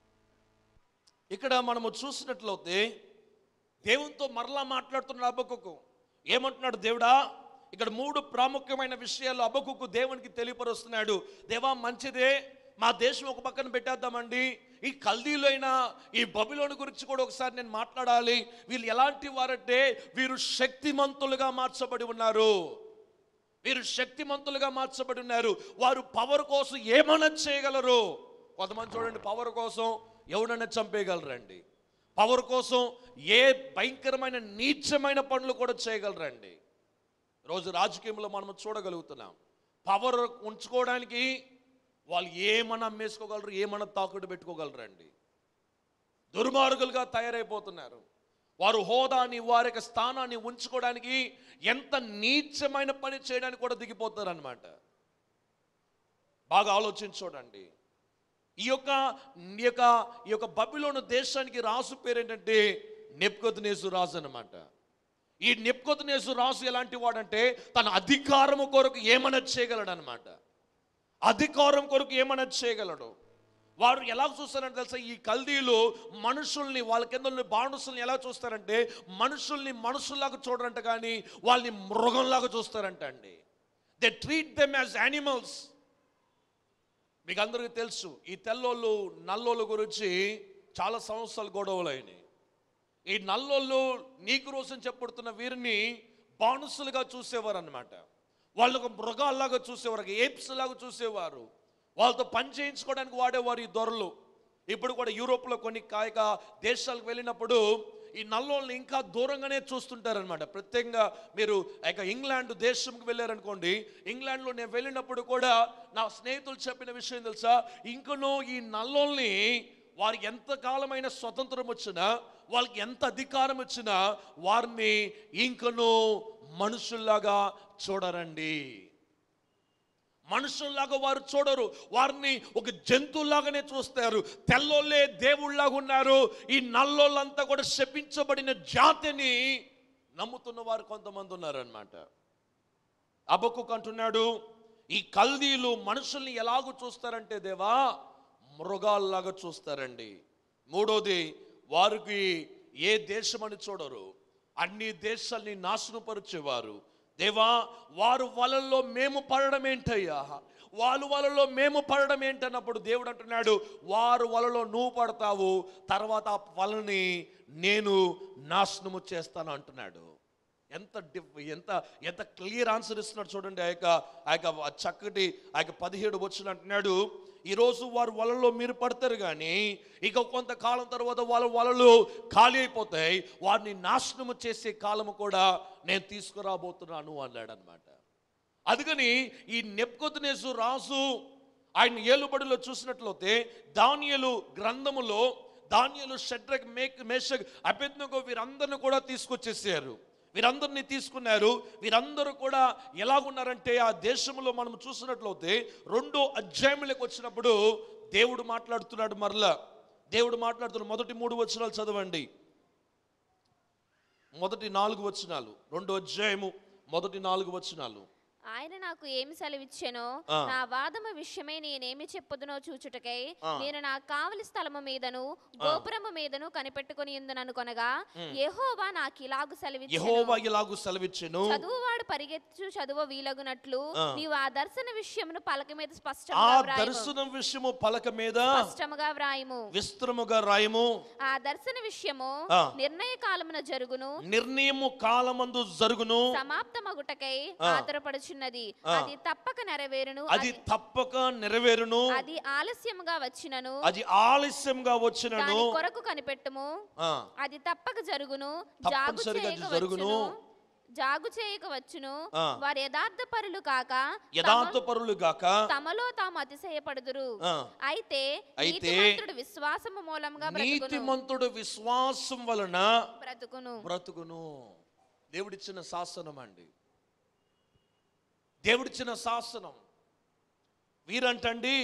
ఇక్కడ మనము చూసినట్లయితే దేవునితో మరలా మాట్లాడుతున్న అబ్బకుకు ఏమంటున్నాడు దేవుడా ఇక్కడ మూడు ప్రాముఖ్యమైన విషయాలు అబ్బకుకు దేవునికి తెలియపరుస్తున్నాడు దేవా మంచిదే మా దేశం ఒక పక్కన పెట్టేద్దామండి ఈ కల్దీలైన ఈ బబిలోని గురించి కూడా ఒకసారి నేను మాట్లాడాలి వీళ్ళు ఎలాంటి వారంటే వీరు శక్తిమంతులుగా మార్చబడి ఉన్నారు వీరు శక్తిమంతులుగా మార్చబడి ఉన్నారు వారు పవర్ కోసం ఏమైనా చేయగలరు కొంతమంది చూడండి పవర్ కోసం ఎవడన్నా చంపేయగలరండి పవర్ కోసం ఏ భయంకరమైన నీచమైన పనులు కూడా చేయగలరండి రోజు రాజకీయంలో మనం చూడగలుగుతున్నాం పవర్ ఉంచుకోవడానికి వాళ్ళు ఏమన్నా అమ్మేసుకోగలరు ఏమన్నా తాకుడు పెట్టుకోగలరండి దుర్మార్గులుగా తయారైపోతున్నారు వారు హోదాని వారి యొక్క స్థానాన్ని ఉంచుకోవడానికి ఎంత నీచమైన పని చేయడానికి కూడా దిగిపోతారు అనమాట బాగా ఆలోచించి చూడండి ఈ యొక్క ఈ యొక్క ఈ యొక్క బబిలోను దేశానికి రాసు పేరు ఏంటంటే నెప్కొతనేసు రాజు అనమాట ఈ నెప్కొతనేసు రాజు ఎలాంటి వాడంటే తన అధికారము కొరకు ఏమైనా చేయగలడు అనమాట అధికారం కొరకు ఏమైనా చేయగలడు వారు ఎలా చూస్తారంటే తెలుసా ఈ కల్దీలు మనుషుల్ని వాళ్ళ కింద ఉన్న బాణుసుల్ని ఎలా చూస్తారంటే మనుషుల్ని మనుషుల్లాగా చూడరంట కానీ వాళ్ళని మృగంలాగా చూస్తారంట అండి they treat them as animals మీకు అందరికీ తెలుసు ఈ తెల్లోళ్ళు నల్లోళ్ళ గురించి చాలా సంవత్సరాలు గొడవలు అయినాయి ఈ నల్లోళ్ళు నీకు రోజు చెప్పబడుతున్న వీరిని బానుసులుగా చూసేవారు అనమాట వాళ్ళు ఒక మృగాల్లాగా చూసేవారు ఏప్స్ లాగా చూసేవారు వాళ్ళతో పని చేయించుకోవడానికి వాడేవారు ఈ దొరలు ఇప్పుడు కూడా యూరోప్లో కొన్ని కాయక దేశాలకు వెళ్ళినప్పుడు ఈ నల్లోళ్ళని ఇంకా దూరంగానే చూస్తుంటారనమాట ప్రత్యేకంగా మీరు ఇక ఇంగ్లాండ్ దేశంకి వెళ్ళారనుకోండి ఇంగ్లాండ్లో నేను వెళ్ళినప్పుడు కూడా నా స్నేహితులు చెప్పిన విషయం తెలుసా ఇంకనూ ఈ నల్లోల్ని వారికి ఎంత కాలమైన స్వతంత్రం వచ్చినా వాళ్ళకి ఎంత అధికారం వచ్చినా వారిని ఇంకనూ మనుషుల్లాగా చూడరండి మనుషుల్లాగా వారు చూడరు వారిని ఒక జంతువులాగానే చూస్తారు తెల్లోళ్ళే దేవుళ్ళలాగా ఉన్నారు ఈ నల్లోళ్ళంతా కూడా శపించబడిన జాతిని నమ్ముతున్న వారు కొంతమంది ఉన్నారనమాట అబకుక్ అంటున్నాడు ఈ కల్దీలు మనుషుల్ని ఎలాగో చూస్తారంటే దేవా మృగాల్లాగా చూస్తారండి మూడోది వారికి ఏ దేశం అని చూడరు అన్ని దేశాల్ని నాశనపరిచేవారు దేవా వారు వలల్లో మేము పడడం ఏంటయ్యా వాళ్ళు వలలో మేము పడడం ఏంటన్నప్పుడు దేవుడు అంటున్నాడు వారు వలలో నువ్వు పడతావు తర్వాత ఆ వలని నేను నాశనము చేస్తాను అంటున్నాడు ఎంత డిఫ్ ఎంత ఎంత క్లియర్ ఆన్సర్ ఇస్తున్నాడు చూడండి ఆ యొక్క ఆ యొక్క చక్కటి ఆ యొక్క పదిహేడు వచ్చిన అంటున్నాడు ఈరోజు వారు వలలో మీరు పడతారు కానీ ఇక కొంతకాలం తర్వాత వాళ్ళ వలలు ఖాళీ అయిపోతాయి వారిని నాశనము చేసే కాలము కూడా నేను తీసుకురాబోతున్నాను అన్నాడు అనమాట అందుకని ఈ నెప్పుకొద్దునేసు రాజు ఆయన ఏలుబడిలో చూసినట్లయితే దానియలు గ్రంథములో దానియలు షడ్రక్ మేక్ మేషక్ అభ్యర్థనకు వీరందరిని కూడా తీసుకొచ్చేసారు వీరందరినీ తీసుకున్నారు వీరందరూ కూడా ఎలాగున్నారంటే ఆ దేశంలో మనం చూసినట్లయితే రెండో అధ్యాయములకు వచ్చినప్పుడు దేవుడు మాట్లాడుతున్నాడు మరలా దేవుడు మాట్లాడుతున్నాడు మొదటి మూడు వచనాలు చదవండి మొదటి నాలుగు వచనాలు రెండో అధ్యాయము మొదటి నాలుగు వచనాలు ఆయన నాకు ఏమి సెలవిచ్చెనో ఆ. నా వాదము విషయమై నేనేమి చెప్పుదునో చూచుటకై ఆ. నేను నా కావలి స్థలము మీదను గోపురము మీదను కనిపెట్టుకుని ఉందననుకొనగా యెహోవా నాకు ఇలాగు సెలవిచ్చెను యెహోవా ఇలాగు సెలవిచ్చెను చదువువాడు పరిగెత్తు చదువు వీలగునట్లు ఆ. నీవు ఆ దర్శన విషయమును పలక మీద ఆ స్పష్టంగా వ్రాయము దర్శనం విషయము పలక మీద స్పష్టముగా వ్రాయము విస్తరముగా రాయము ఆ దర్శన విషయము ఆ. నిర్ణయ కాలమున జరుగును నిర్ణయము కాలమందు జరుగును సమాప్తమగుటకై ఆ. ఆతరపడుచున్నది ఆ. అది తప్పక నెరవేరును అది తప్పక నెరవేరును అది ఆలస్యముగా వచ్చినను అది ఆలస్యంగా వచ్చినను దాని కొరకు కనిపెట్టుము ఆ, అది తప్పక జరుగును జాగు తప్పనిసరిగా అది చేయక జరుగును. వచ్చును జాగు చేయక వచ్చును ఆ. వారు యథార్థ పరులు కాక యథార్థ పరులు గాక తమలో తాము అతిశయపడుదురు ఆ. అయితే అయితే నీతిమంతుడు విశ్వాసము మూలంగా బ్రతుకును నీతిమంతుడు విశ్వాసం వలన బ్రతుకును బ్రతుకును దేవుడిచ్చిన శాసనం అండి దేవుడిచ్చిన శాసనం వీరంటండి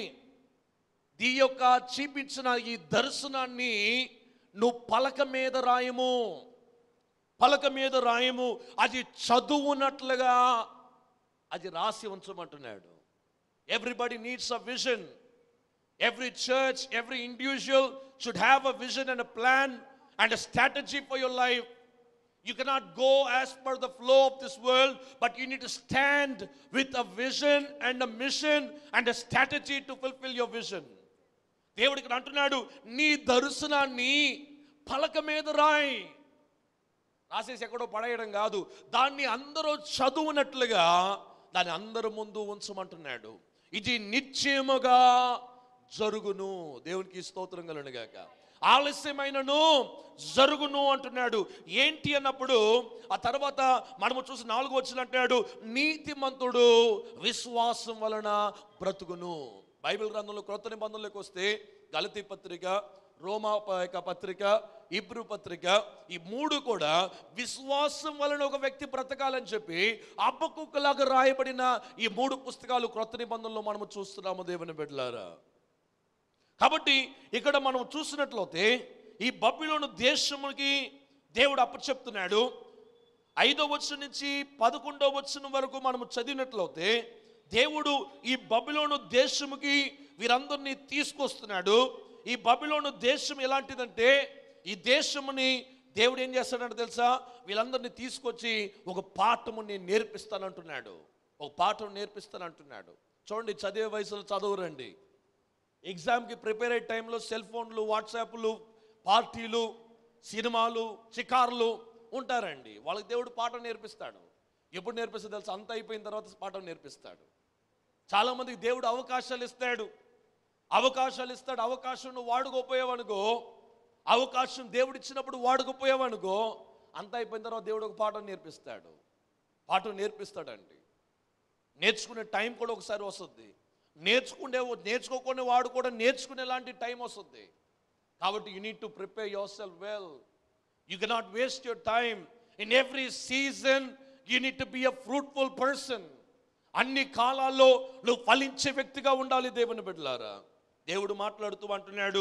దీ యొక్క చూపించిన ఈ దర్శనాన్ని నువ్వు పలక మీద రాయము పలక మీద రాయము అది చదువునట్లుగా అది రాసి ఉంచమంటున్నాడు everybody needs a vision Every church, every individual should have a vision and a plan and a strategy for your life. You cannot go as per the flow of this world, but you need to stand with a vision and a mission and a strategy to fulfill your vision. దేవుడు ఇక్కడ అంటున్నాడు నీ దర్శనాన్ని పలక మీద రాయి రాసేసి ఎక్కడో పడేయడం కాదు దాన్ని అందరూ చదువునట్లుగా దాన్ని అందరి ముందు ఉంచమంటున్నాడు ఇది నిశ్చయముగా జరుగును దేవునికి స్తోత్రం కలుగుగాక ఆలస్యమైనను జరుగును అంటున్నాడు ఏంటి అన్నప్పుడు ఆ తర్వాత మనము చూసి నాలుగు వచ్చిన అంటున్నాడు నీతిమంతుడు విశ్వాసం వలన బ్రతుకును బైబిల్ గ్రంథంలో క్రొత్త నిబంధనలోకి వస్తే గలతీ పత్రిక రోమా ప- యొక్క పత్రిక ఇబ్రు పత్రిక ఈ మూడు కూడా విశ్వాసం వలన ఒక వ్యక్తి బ్రతకాలని చెప్పి అబ్బకుక్కలాగా రాయబడిన ఈ మూడు పుస్తకాలు క్రొత్త నిబంధనలో మనము చూస్తున్నాము దేవుని బిడ్డలారా కాబట్టి ఇక్కడ మనం చూసినట్లయితే ఈ బబిలోను దేశముకి దేవుడు అప్పచెప్తున్నాడు ఐదో వచనం నుంచి పదకొండో వచనం వరకు మనము చదివినట్లయితే దేవుడు ఈ బబిలోను దేశముకి వీరందరినీ తీసుకొస్తున్నాడు ఈ బబిలోను దేశం ఎలాంటిదంటే ఈ దేశముని దేవుడు ఏం చేస్తాడంటే తెలుసా వీళ్ళందరినీ తీసుకొచ్చి ఒక పాఠము నేను నేర్పిస్తానంటున్నాడు ఒక పాఠం నేర్పిస్తానంటున్నాడు చూడండి చదివే వయసులో చదవరండి ఎగ్జామ్కి ప్రిపేర్ అయ్యే టైంలో సెల్ ఫోన్లు వాట్సాప్లు పార్టీలు సినిమాలు షికారులు ఉంటారండి వాళ్ళకి దేవుడు పాఠం నేర్పిస్తాడు ఎప్పుడు నేర్పిస్తే తెలుసు అంత అయిపోయిన తర్వాత పాఠం నేర్పిస్తాడు చాలామందికి దేవుడు అవకాశాలు ఇస్తాడు అవకాశాలు ఇస్తాడు అవకాశం నువ్వు వాడుకోపోయావనుకో అవకాశం దేవుడు ఇచ్చినప్పుడు వాడుకోపోయావనుకో అంతా అయిపోయిన తర్వాత దేవుడు ఒక పాఠం నేర్పిస్తాడు పాఠం నేర్పిస్తాడండి నేర్చుకునే టైం కూడా ఒకసారి వస్తుంది నేర్చుకునే నేర్చుకోకుండా వాడు కూడా నేర్చుకునే లాంటి టైం వస్తుంది కాబట్టి you need to prepare yourself well you cannot waste your time in every season you need to be a fruitful person అన్ని కాలాల్లో నువ్వు ఫలించే వ్యక్తిగా ఉండాలి దేవుని బిడ్డలారా దేవుడు మాట్లాడుతూ అంటున్నాడు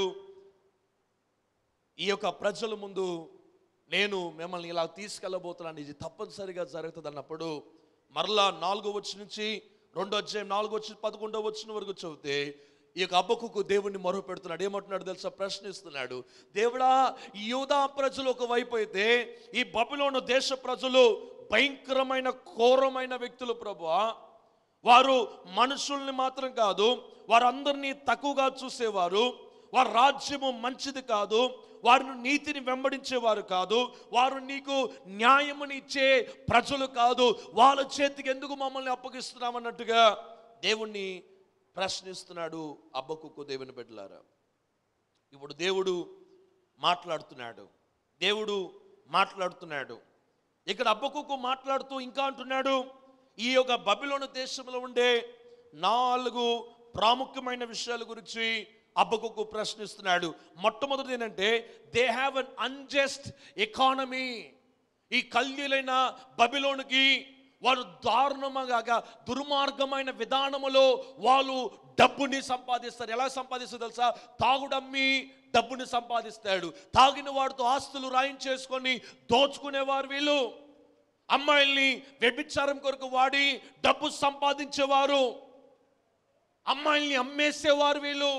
ఈ యొక్క ప్రజల ముందు నేను మిమ్మల్ని ఇలా తీసుకెళ్ళబోతున్నాను ఇది తప్పనిసరిగా జరుగుతుంది అన్నప్పుడు మరలా నాలుగో వచ్చి నుంచి రెండో అధ్యాయం నాలుగో వచ్చి పదకొండో వచ్చిన వరకు చదివితే ఈ యొక్క అబ్బకుకు దేవుణ్ణి మొరవ పెడుతున్నాడు ఏమంటున్నాడు తెలుసా ప్రశ్నిస్తున్నాడు దేవుడా ఈ యూదా ప్రజలు ఒక వైపు అయితే ఈ బబులోను దేశ ప్రజలు భయంకరమైన ఘోరమైన వ్యక్తులు ప్రభువా వారు మనుషుల్ని మాత్రం కాదు వారందరినీ తక్కువగా చూసేవారు వారి రాజ్యము మంచిది కాదు వారిని నీతిని వెంబడించేవారు కాదు వారు నీకు న్యాయముని ఇచ్చే ప్రజలు కాదు వాళ్ళ చేతికి ఎందుకు మమ్మల్ని అప్పగిస్తున్నామన్నట్టుగా దేవుణ్ణి ప్రశ్నిస్తున్నాడు అబ్బకుక్కు దేవుని బిడ్డలారా ఇప్పుడు దేవుడు మాట్లాడుతున్నాడు దేవుడు మాట్లాడుతున్నాడు ఇక్కడ అబ్బకుక్కు మాట్లాడుతూ ఇంకా అంటున్నాడు ఈ యొక్క బబిలోను దేశంలో ఉండే నాలుగు ప్రాముఖ్యమైన విషయాల గురించి అబ్బకుక్కు ప్రశ్నిస్తున్నాడు మొట్టమొదటి ఏంటంటే they have an unjust economy ఈ కల్యులైన బబిలోనికి వారు దారుణంగా దుర్మార్గమైన విధానములో వాళ్ళు డబ్బుని సంపాదిస్తారు ఎలా సంపాదిస్తారు తెలుసా తాగుడమ్మి డబ్బుని సంపాదిస్తాడు తాగిన వాడితో ఆస్తులు రాయించేసుకొని దోచుకునేవారు వీళ్ళు అమ్మాయిల్ని వ్యభిచారం కొరకు వాడి డబ్బు సంపాదించేవారు అమ్మాయిల్ని అమ్మేసేవారు వీళ్ళు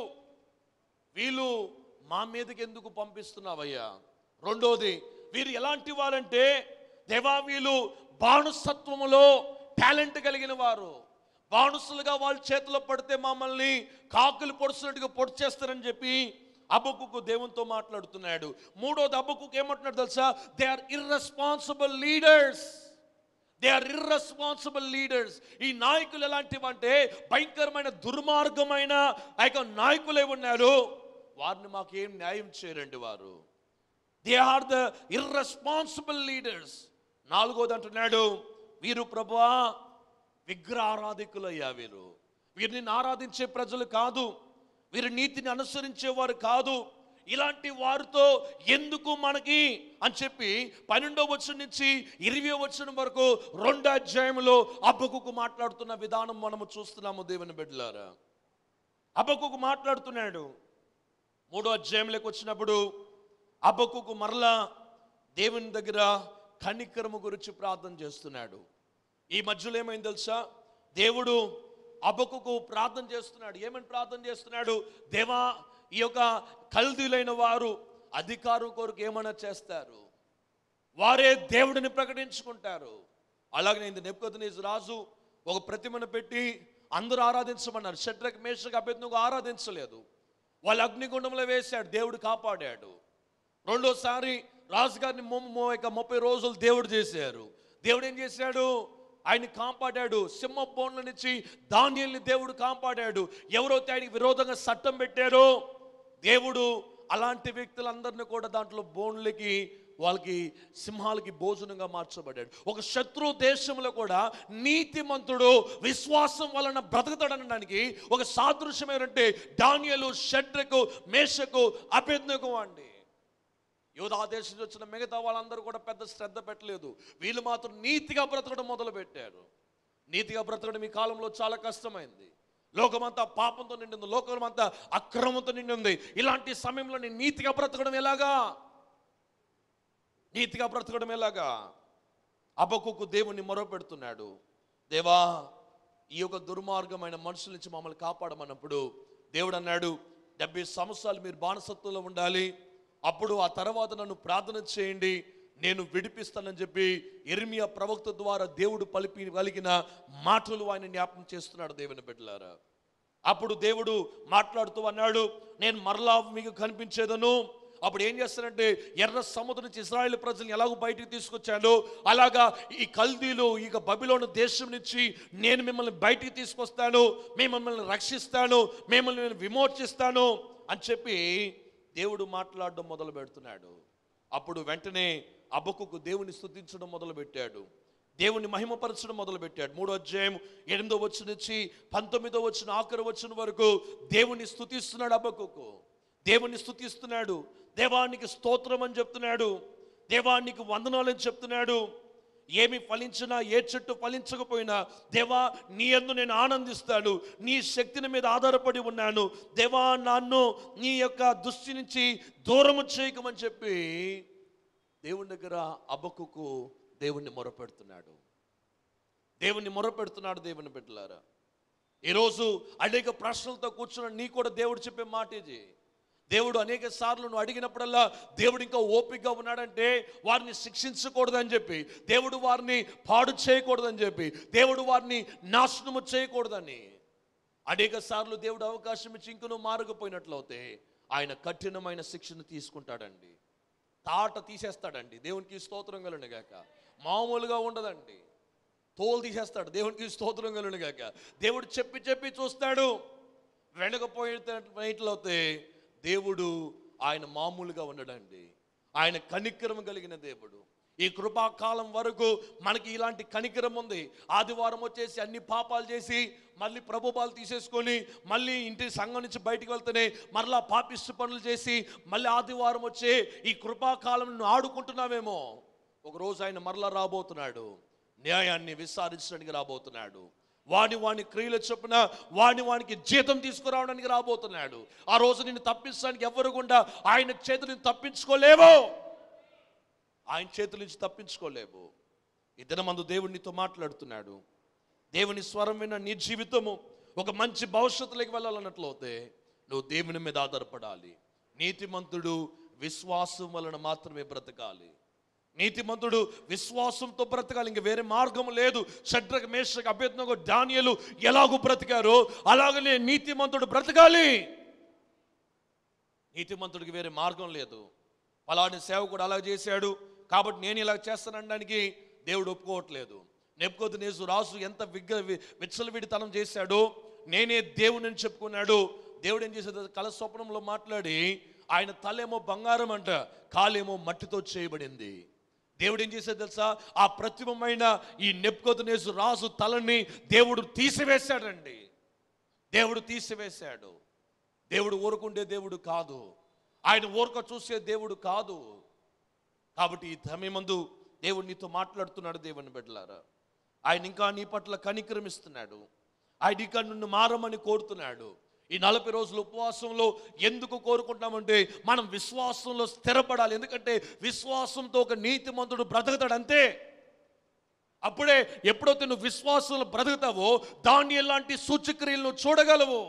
వీళ్ళు మా మీదకి ఎందుకు పంపిస్తున్నావయ్యా రెండోది వీరు ఎలాంటి వారంటే దేవా వీళ్ళు బాణుసత్వములో టాలెంట్ కలిగిన వారు బాణుసులుగా వాళ్ళ చేతిలో పడితే మమ్మల్ని కాకులు పొడుస్తున్నట్టుగా పొడి చేస్తారని చెప్పి అబ్బకుకు దేవునితో మాట్లాడుతున్నాడు మూడోది అబ్బకుకు ఏమంటున్నాడు తెలుసా they are irresponsible leaders they are irresponsible leaders ఈ నాయకులు ఎలాంటివంటే భయంకరమైన దుర్మార్గమైన ఆ యొక్క నాయకులే ఉన్నారు వారిని మాకు ఏం న్యాయం చేయరండి వారు they are the irresponsible leaders నాలుగోది అంటున్నాడు వీరు ప్రభువా విగ్రహారాధికులయ్యా వీరు వీరిని ఆరాధించే ప్రజలు కాదు వీరి నీతిని అనుసరించేవారు కాదు ఇలాంటి వారితో ఎందుకు మనకి అని చెప్పి పన్నెండో వచ్చిన నుంచి ఇరవై వచ్చిన వరకు రెండో అధ్యాయంలో అబ్బకుకు మాట్లాడుతున్న విధానం మనము చూస్తున్నాము దేవుని బిడ్డలారా అబ్బకుకు మాట్లాడుతున్నాడు మూడో అధ్యాయంలోకి వచ్చినప్పుడు అబ్బకుకు మరలా దేవుని దగ్గర కనికరము గురించి ప్రార్థన చేస్తున్నాడు ఈ మధ్యలో ఏమైంది తెలుసా దేవుడు అబ్బకుకు ప్రార్థన చేస్తున్నాడు ఏమని ప్రార్థన చేస్తున్నాడు దేవా ఈ యొక్క కల్దీలైన వారు అధికారం కొరకు ఏమైనా చేస్తారు వారే దేవుడిని ప్రకటించుకుంటారు అలాగే నేను నెప్పుకొద్దు రాజు ఒక ప్రతిమను పెట్టి అందరూ ఆరాధించమన్నారు షట్రక్ మేషకు అభ్యర్థులకు ఆరాధించలేదు వాళ్ళు అగ్నిగుండంలో వేశాడు దేవుడు కాపాడాడు రెండోసారి రాజుగారిని మొ- మొ- ఇక ముప్పై రోజులు దేవుడు చేశారు దేవుడు ఏం చేశాడు ఆయన కాపాడాడు సింహ బోన్ల నుంచి ధాన్యాల్ని దేవుడు కాపాడాడు ఎవరైతే ఆయనకి విరోధంగా చట్టం పెట్టారో దేవుడు అలాంటి వ్యక్తులందరినీ కూడా దాంట్లో బోన్లకి వాళ్ళకి సింహాలకి భోజనంగా మార్చబడ్డాడు ఒక శత్రు దేశంలో కూడా నీతిమంతుడు విశ్వాసం వలన బ్రతకతాడనడానికి ఒక సాదృశ్యం ఏంటంటే డానియలు షడ్రకు మేషకు అభ్యర్థకు అండి యోధా దేశం నుంచి వచ్చిన మిగతా వాళ్ళందరూ కూడా పెద్ద శ్రద్ధ పెట్టలేదు వీళ్ళు మాత్రం నీతిగా బ్రతకడం మొదలు పెట్టారు నీతిగా బ్రతకడం ఈ కాలంలో చాలా కష్టమైంది లోకమంతా పాపంతో నిండింది లోకమంతా అక్రమంతో నిండింది ఇలాంటి సమయంలో నేను నీతిగా బ్రతకడం ఎలాగా నీతిగా బ్రతకడం ఎలాగా అబ్బకుకు దేవుణ్ణి మొరపెడుతున్నాడు దేవా ఈ యొక్క దుర్మార్గమైన మనుషుల నుంచి మమ్మల్ని కాపాడమన్నప్పుడు దేవుడు అన్నాడు డెబ్బై సంవత్సరాలు మీరు బానిసత్వంలో ఉండాలి అప్పుడు ఆ తర్వాత నన్ను ప్రార్థన చేయండి నేను విడిపిస్తానని చెప్పి ఇర్మియా ప్రవక్త ద్వారా దేవుడు పలిపి పలికిన మాటలు ఆయన జ్ఞాపకం చేస్తున్నాడు దేవుని బిడ్డలారా అప్పుడు దేవుడు మాట్లాడుతూ అన్నాడు నేను మరలా మీకు కనిపించేదను అప్పుడు ఏం చేస్తారంటే ఎర్ర సముద్రం నుంచి ఇజ్రాయేల్ ప్రజల్ని ఎలాగో బయటికి తీసుకొచ్చాడో అలాగా ఈ కల్దీలు ఇక బబిలోను దేశం నుంచి నేను మిమ్మల్ని బయటికి తీసుకొస్తాను మేము మిమ్మల్ని రక్షిస్తాను మిమ్మల్ని నేను విమోచిస్తాను అని చెప్పి దేవుడు మాట్లాడడం మొదలు పెడుతున్నాడు అప్పుడు వెంటనే అబ్బకుకు దేవుని స్తుతించడం మొదలు పెట్టాడు దేవుని మహిమపరచడం మొదలు పెట్టాడు మూడో అధ్యాయం ఎనిమిదో వచ్చిన నుంచి పంతొమ్మిదో వచ్చిన ఆఖరి వచ్చిన వరకు దేవుని స్తుతిస్తున్నాడు అబ్బకుకు దేవుని స్తుతిస్తున్నాడు దేవానికి స్తోత్రం అని చెప్తున్నాడు దేవానికి వందనాలు అని చెప్తున్నాడు ఏమి ఫలించినా ఏ చెట్టు ఫలించకపోయినా దేవా నీ యందు నేను ఆనందిస్తాను నీ శక్తిని మీద ఆధారపడి ఉన్నాను దేవా నన్ను నీ యొక్క దృష్టి నుంచి దూరము చేయకమని చెప్పి దేవుని దగ్గర అబ్బకుకు దేవుణ్ణి మొరపెడుతున్నాడు దేవుణ్ణి మొరపెడుతున్నాడు దేవుని బిడ్డలారా ఈరోజు అనేక ప్రశ్నలతో కూర్చున్న నీ కూడా దేవుడు చెప్పే మాట ఇది దేవుడు అనేక సార్లు నువ్వు అడిగినప్పుడల్లా దేవుడు ఇంకా ఓపికగా ఉన్నాడంటే వారిని శిక్షించకూడదని చెప్పి దేవుడు వారిని పాడు చేయకూడదని చెప్పి దేవుడు వారిని నాశనము చేయకూడదని అనేక సార్లు దేవుడు అవకాశం ఇచ్చి ఇంక నువ్వు మారకపోయినట్లయితే ఆయన కఠినమైన శిక్షను తీసుకుంటాడండి తాట తీసేస్తాడండి దేవునికి స్తోత్రం కలను గాక మామూలుగా ఉండదండి తోలు తీసేస్తాడు దేవునికి స్తోత్రం కలను గాక దేవుడు చెప్పి చెప్పి చూస్తాడు వెనకపోయినట్లయితే దేవుడు ఆయన మామూలుగా ఉండడండి ఆయన కనికరం కలిగిన దేవుడు ఈ కృపాకాలం వరకు మనకి ఇలాంటి కనికరం ఉంది ఆదివారం వచ్చేసి అన్ని పాపాలు చేసి మళ్ళీ ప్రభుపాలు తీసేసుకొని మళ్ళీ ఇంటి సంఘం నుంచి బయటికి వెళ్తేనే మరలా పాపిష్టి పనులు చేసి మళ్ళీ ఆదివారం వచ్చే ఈ కృపాకాలం ఆడుకుంటున్నావేమో ఒకరోజు ఆయన మరలా రాబోతున్నాడు న్యాయాన్ని విచారించడానికి రాబోతున్నాడు వాని వాని క్రియల చొప్పున వాని వానికి జీతం తీసుకురావడానికి రాబోతున్నాడు ఆ రోజు నిన్ను తప్పించడానికి ఎవరు గుండా ఆయన చేతులు తప్పించుకోలేవో ఆయన చేతుల నుంచి తప్పించుకోలేవు ఈ దినమందు దేవుడు నీతో మాట్లాడుతున్నాడు దేవుని స్వరం విన్న నీ జీవితము ఒక మంచి భవిష్యత్తులోకి వెళ్ళాలన్నట్లయితే నువ్వు దేవుని మీద ఆధారపడాలి నీతిమంతుడు విశ్వాసం వలన మాత్రమే బ్రతకాలి నీతిమంతుడు విశ్వాసంతో బ్రతకాలి ఇంక వేరే మార్గం లేదు షడ్రక మేషక అభ్యర్థనకు ధాన్యాలు ఎలాగూ బ్రతికారో అలాగనే నీతిమంతుడు బ్రతకాలి నీతిమంతుడికి వేరే మార్గం లేదు పలాని సేవకుడు అలా చేశాడు కాబట్టి నేను ఇలా చేస్తానడానికి దేవుడు ఒప్పుకోవట్లేదు నెప్పుకోతు నేసు రాజు ఎంత విగ్గ వి- విచ్చలవిడితనం చేశాడో నేనే దేవుని అని చెప్పుకున్నాడు దేవుడు ఏం చేశాడు కల స్వప్నంలో మాట్లాడి ఆయన తలేమో బంగారం అంట కాలేమో మట్టితో చేయబడింది దేవుడు ఏం చేశాడు తెలుసా ఆ ప్రతిమమైన ఈ నెప్పుకొతనేసు రాజు తలని దేవుడు తీసివేశాడండి దేవుడు తీసివేశాడు దేవుడు ఊరుకుండే దేవుడు కాదు ఆయన ఊరక చూసే దేవుడు కాదు కాబట్టి ఈ సమయమందు దేవుడు నీతో మాట్లాడుతున్నాడు దేవుని బిడ్డలారా ఆయన ఇంకా నీ పట్ల కనికరమిస్తున్నాడు ఆయన ఇంకా నిన్ను మారమని కోరుతున్నాడు ఈ నలభై రోజుల ఉపవాసంలో ఎందుకు కోరుకుంటామంటే మనం విశ్వాసంలో స్థిరపడాలి ఎందుకంటే విశ్వాసంతో ఒక నీతిమంతుడు బ్రతుకుతాడు అంతే అప్పుడే ఎప్పుడైతే నువ్వు విశ్వాసంలో బ్రతుకుతావో దాని లాంటి సూచక్రియలను చూడగలవు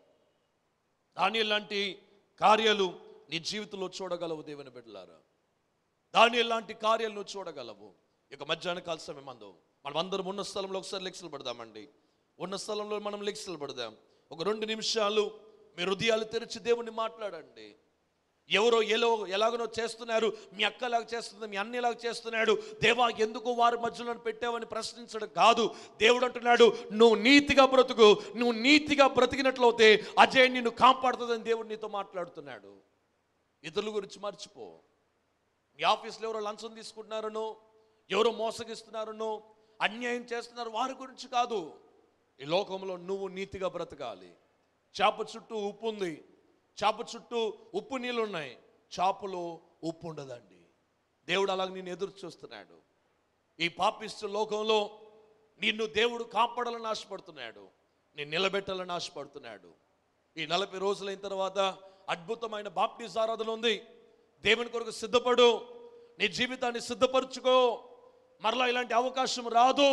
దాని లాంటి కార్యాలు నీ జీవితంలో చూడగలవు దేవుని బిడ్డలారా దాని లాంటి కార్యాలు నువ్వు చూడగలవు ఇక మధ్యాహ్న కాల సమయం అందు మనం అందరం ఉన్న స్థలంలో ఒకసారి లెక్సలు పడదామండి ఉన్న స్థలంలో మనం లెక్సలు పడదాం ఒక రెండు నిమిషాలు మీ హృదయాలు తెరిచి దేవుని మాట్లాడండి ఎవరో ఎలో ఎలాగనో చేస్తున్నారు మీ అక్క ఎలాగ చేస్తుంది మీ అన్న ఎలాగ చేస్తున్నాడు దేవా ఎందుకు వారి మధ్యలో పెట్టావని ప్రశ్నించడం కాదు దేవుడు అంటున్నాడు నువ్వు నీతిగా బ్రతుకు నువ్వు నీతిగా బ్రతికినట్లయితే అజయ్ నిన్ను కాపాడుతుందని దేవుడు నీతో మాట్లాడుతున్నాడు ఇతరుల గురించి మర్చిపో మీ ఆఫీస్లో ఎవరో లంచం తీసుకుంటున్నారనో ఎవరో మోసగిస్తున్నారనో అన్యాయం చేస్తున్నారు వారి గురించి కాదు ఈ లోకంలో నువ్వు నీతిగా బ్రతకాలి చేప చుట్టూ ఉప్పు ఉంది చేప చుట్టూ ఉప్పు నీళ్ళు ఉన్నాయి చేపలో ఉప్పు ఉండదండి దేవుడు అలాగ నేను ఎదురు చూస్తున్నాడు ఈ పాపిస్తు లోకంలో నిన్ను దేవుడు కాపాడాలని ఆశపడుతున్నాడు నేను నిలబెట్టాలని ఆశపడుతున్నాడు ఈ నలభై రోజులైన తర్వాత అద్భుతమైన బాప్టిస్ ఆరాధన ఉంది దేవుని కొరకు సిద్ధపడు నీ జీవితాన్ని సిద్ధపరచుకో మరలా ఇలాంటి అవకాశం రాదు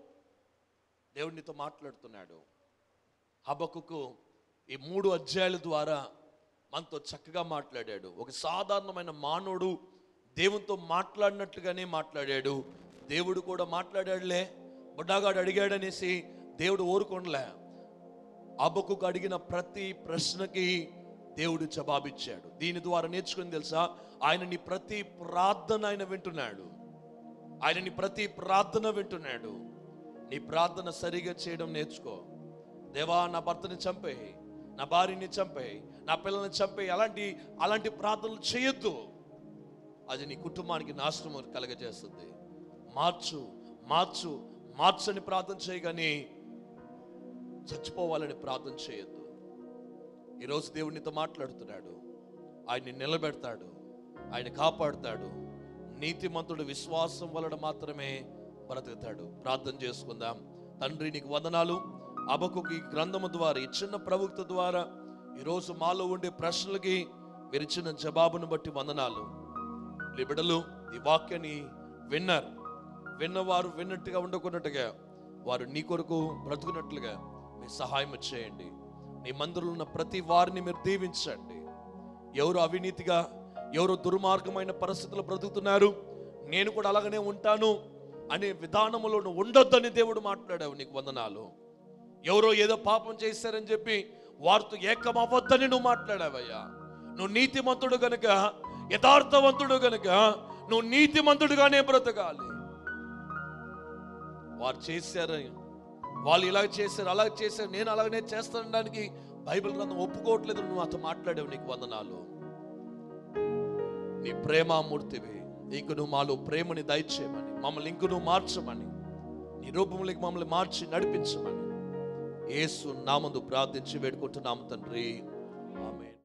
దేవుడు నీతో మాట్లాడుతున్నాడు హబకుకు ఈ మూడు అధ్యాయాల ద్వారా మనతో చక్కగా మాట్లాడాడు ఒక సాధారణమైన మానవుడు దేవునితో మాట్లాడినట్లుగానే మాట్లాడాడు దేవుడు కూడా మాట్లాడాడులే బుడ్డాగాడు అడిగాడనేసి దేవుడు ఊరుకోండిలే అబ్బకుకు అడిగిన ప్రతి ప్రశ్నకి దేవుడు జవాబిచ్చాడు దీని ద్వారా నేర్చుకుని తెలుసా ఆయన నీ ప్రతి ప్రార్థన ఆయన వింటున్నాడు ఆయన నీ ప్రతి ప్రార్థన వింటున్నాడు నీ ప్రార్థన సరిగా చేయడం నేర్చుకో దేవా నా భర్తని చంపేయి నా భార్యని చంపేయి నా పిల్లల్ని చంపేయి అలాంటి అలాంటి ప్రార్థనలు చేయొద్దు అది నీ కుటుంబానికి నాశనం కలగజేస్తుంది మార్చు మార్చు మార్చని ప్రార్థన చేయగాని చచ్చిపోవాలని ప్రార్థన చేయొద్దు ఈరోజు దేవుడు నీతో మాట్లాడుతున్నాడు ఆయన్ని నిలబెడతాడు ఆయన కాపాడుతాడు నీతిమంతుడు విశ్వాసం వలన మాత్రమే బ్రతుకుతాడు ప్రార్థన చేసుకుందాం తండ్రి నీకు వందనాలు అబకుకి గ్రంథము ద్వారా ఈ చిన్న ప్రవక్త ద్వారా ఈరోజు మాలో ఉండే ప్రశ్నలకి మీరు ఇచ్చిన జవాబును బట్టి వందనాలు ఈ బిడ్డలు ఈ వాక్యాన్ని విన్నారు విన్నవారు విన్నట్టుగా ఉండకున్నట్టుగా వారు నీ కొరకు బ్రతుకున్నట్లుగా మీ సహాయం చేయండి నీ మందిరంలో ఉన్న ప్రతి వారిని మీరు దీవించండి ఎవరు అవినీతిగా ఎవరు దుర్మార్గమైన పరిస్థితుల్లో బ్రతుకుతున్నారు నేను కూడా అలాగనే ఉంటాను అనే విధానంలో నువ్వు ఉండొద్దని దేవుడు మాట్లాడావు నీకు వందనాలు ఎవరో ఏదో పాపం చేశారని చెప్పి వారితో ఏకం అవ్వద్దని నువ్వు మాట్లాడావయ్యా నువ్వు నీతిమంతుడు గనుక యథార్థవంతుడు గనుక నువ్వు నీతిమంతుడుగానే బ్రతకాలి వారు చేశారు వాళ్ళు ఇలా చేశారు అలా చేశారు నేను అలాగనే చేస్తానడానికి బైబిల్ గ్రంథం ఒప్పుకోవట్లేదు నువ్వు అతను మాట్లాడావు నీకు వందనాలు నీ ప్రేమామూర్తివి ఇంక నువ్వు మాలో ప్రేమని దయచేయమని మమ్మల్ని ఇంక నువ్వు మార్చమని నీ రూపంలోకి మమ్మల్ని మార్చి నడిపించమని యేసు నామందు ప్రార్థించి వేడుకుంటున్నాము తండ్రి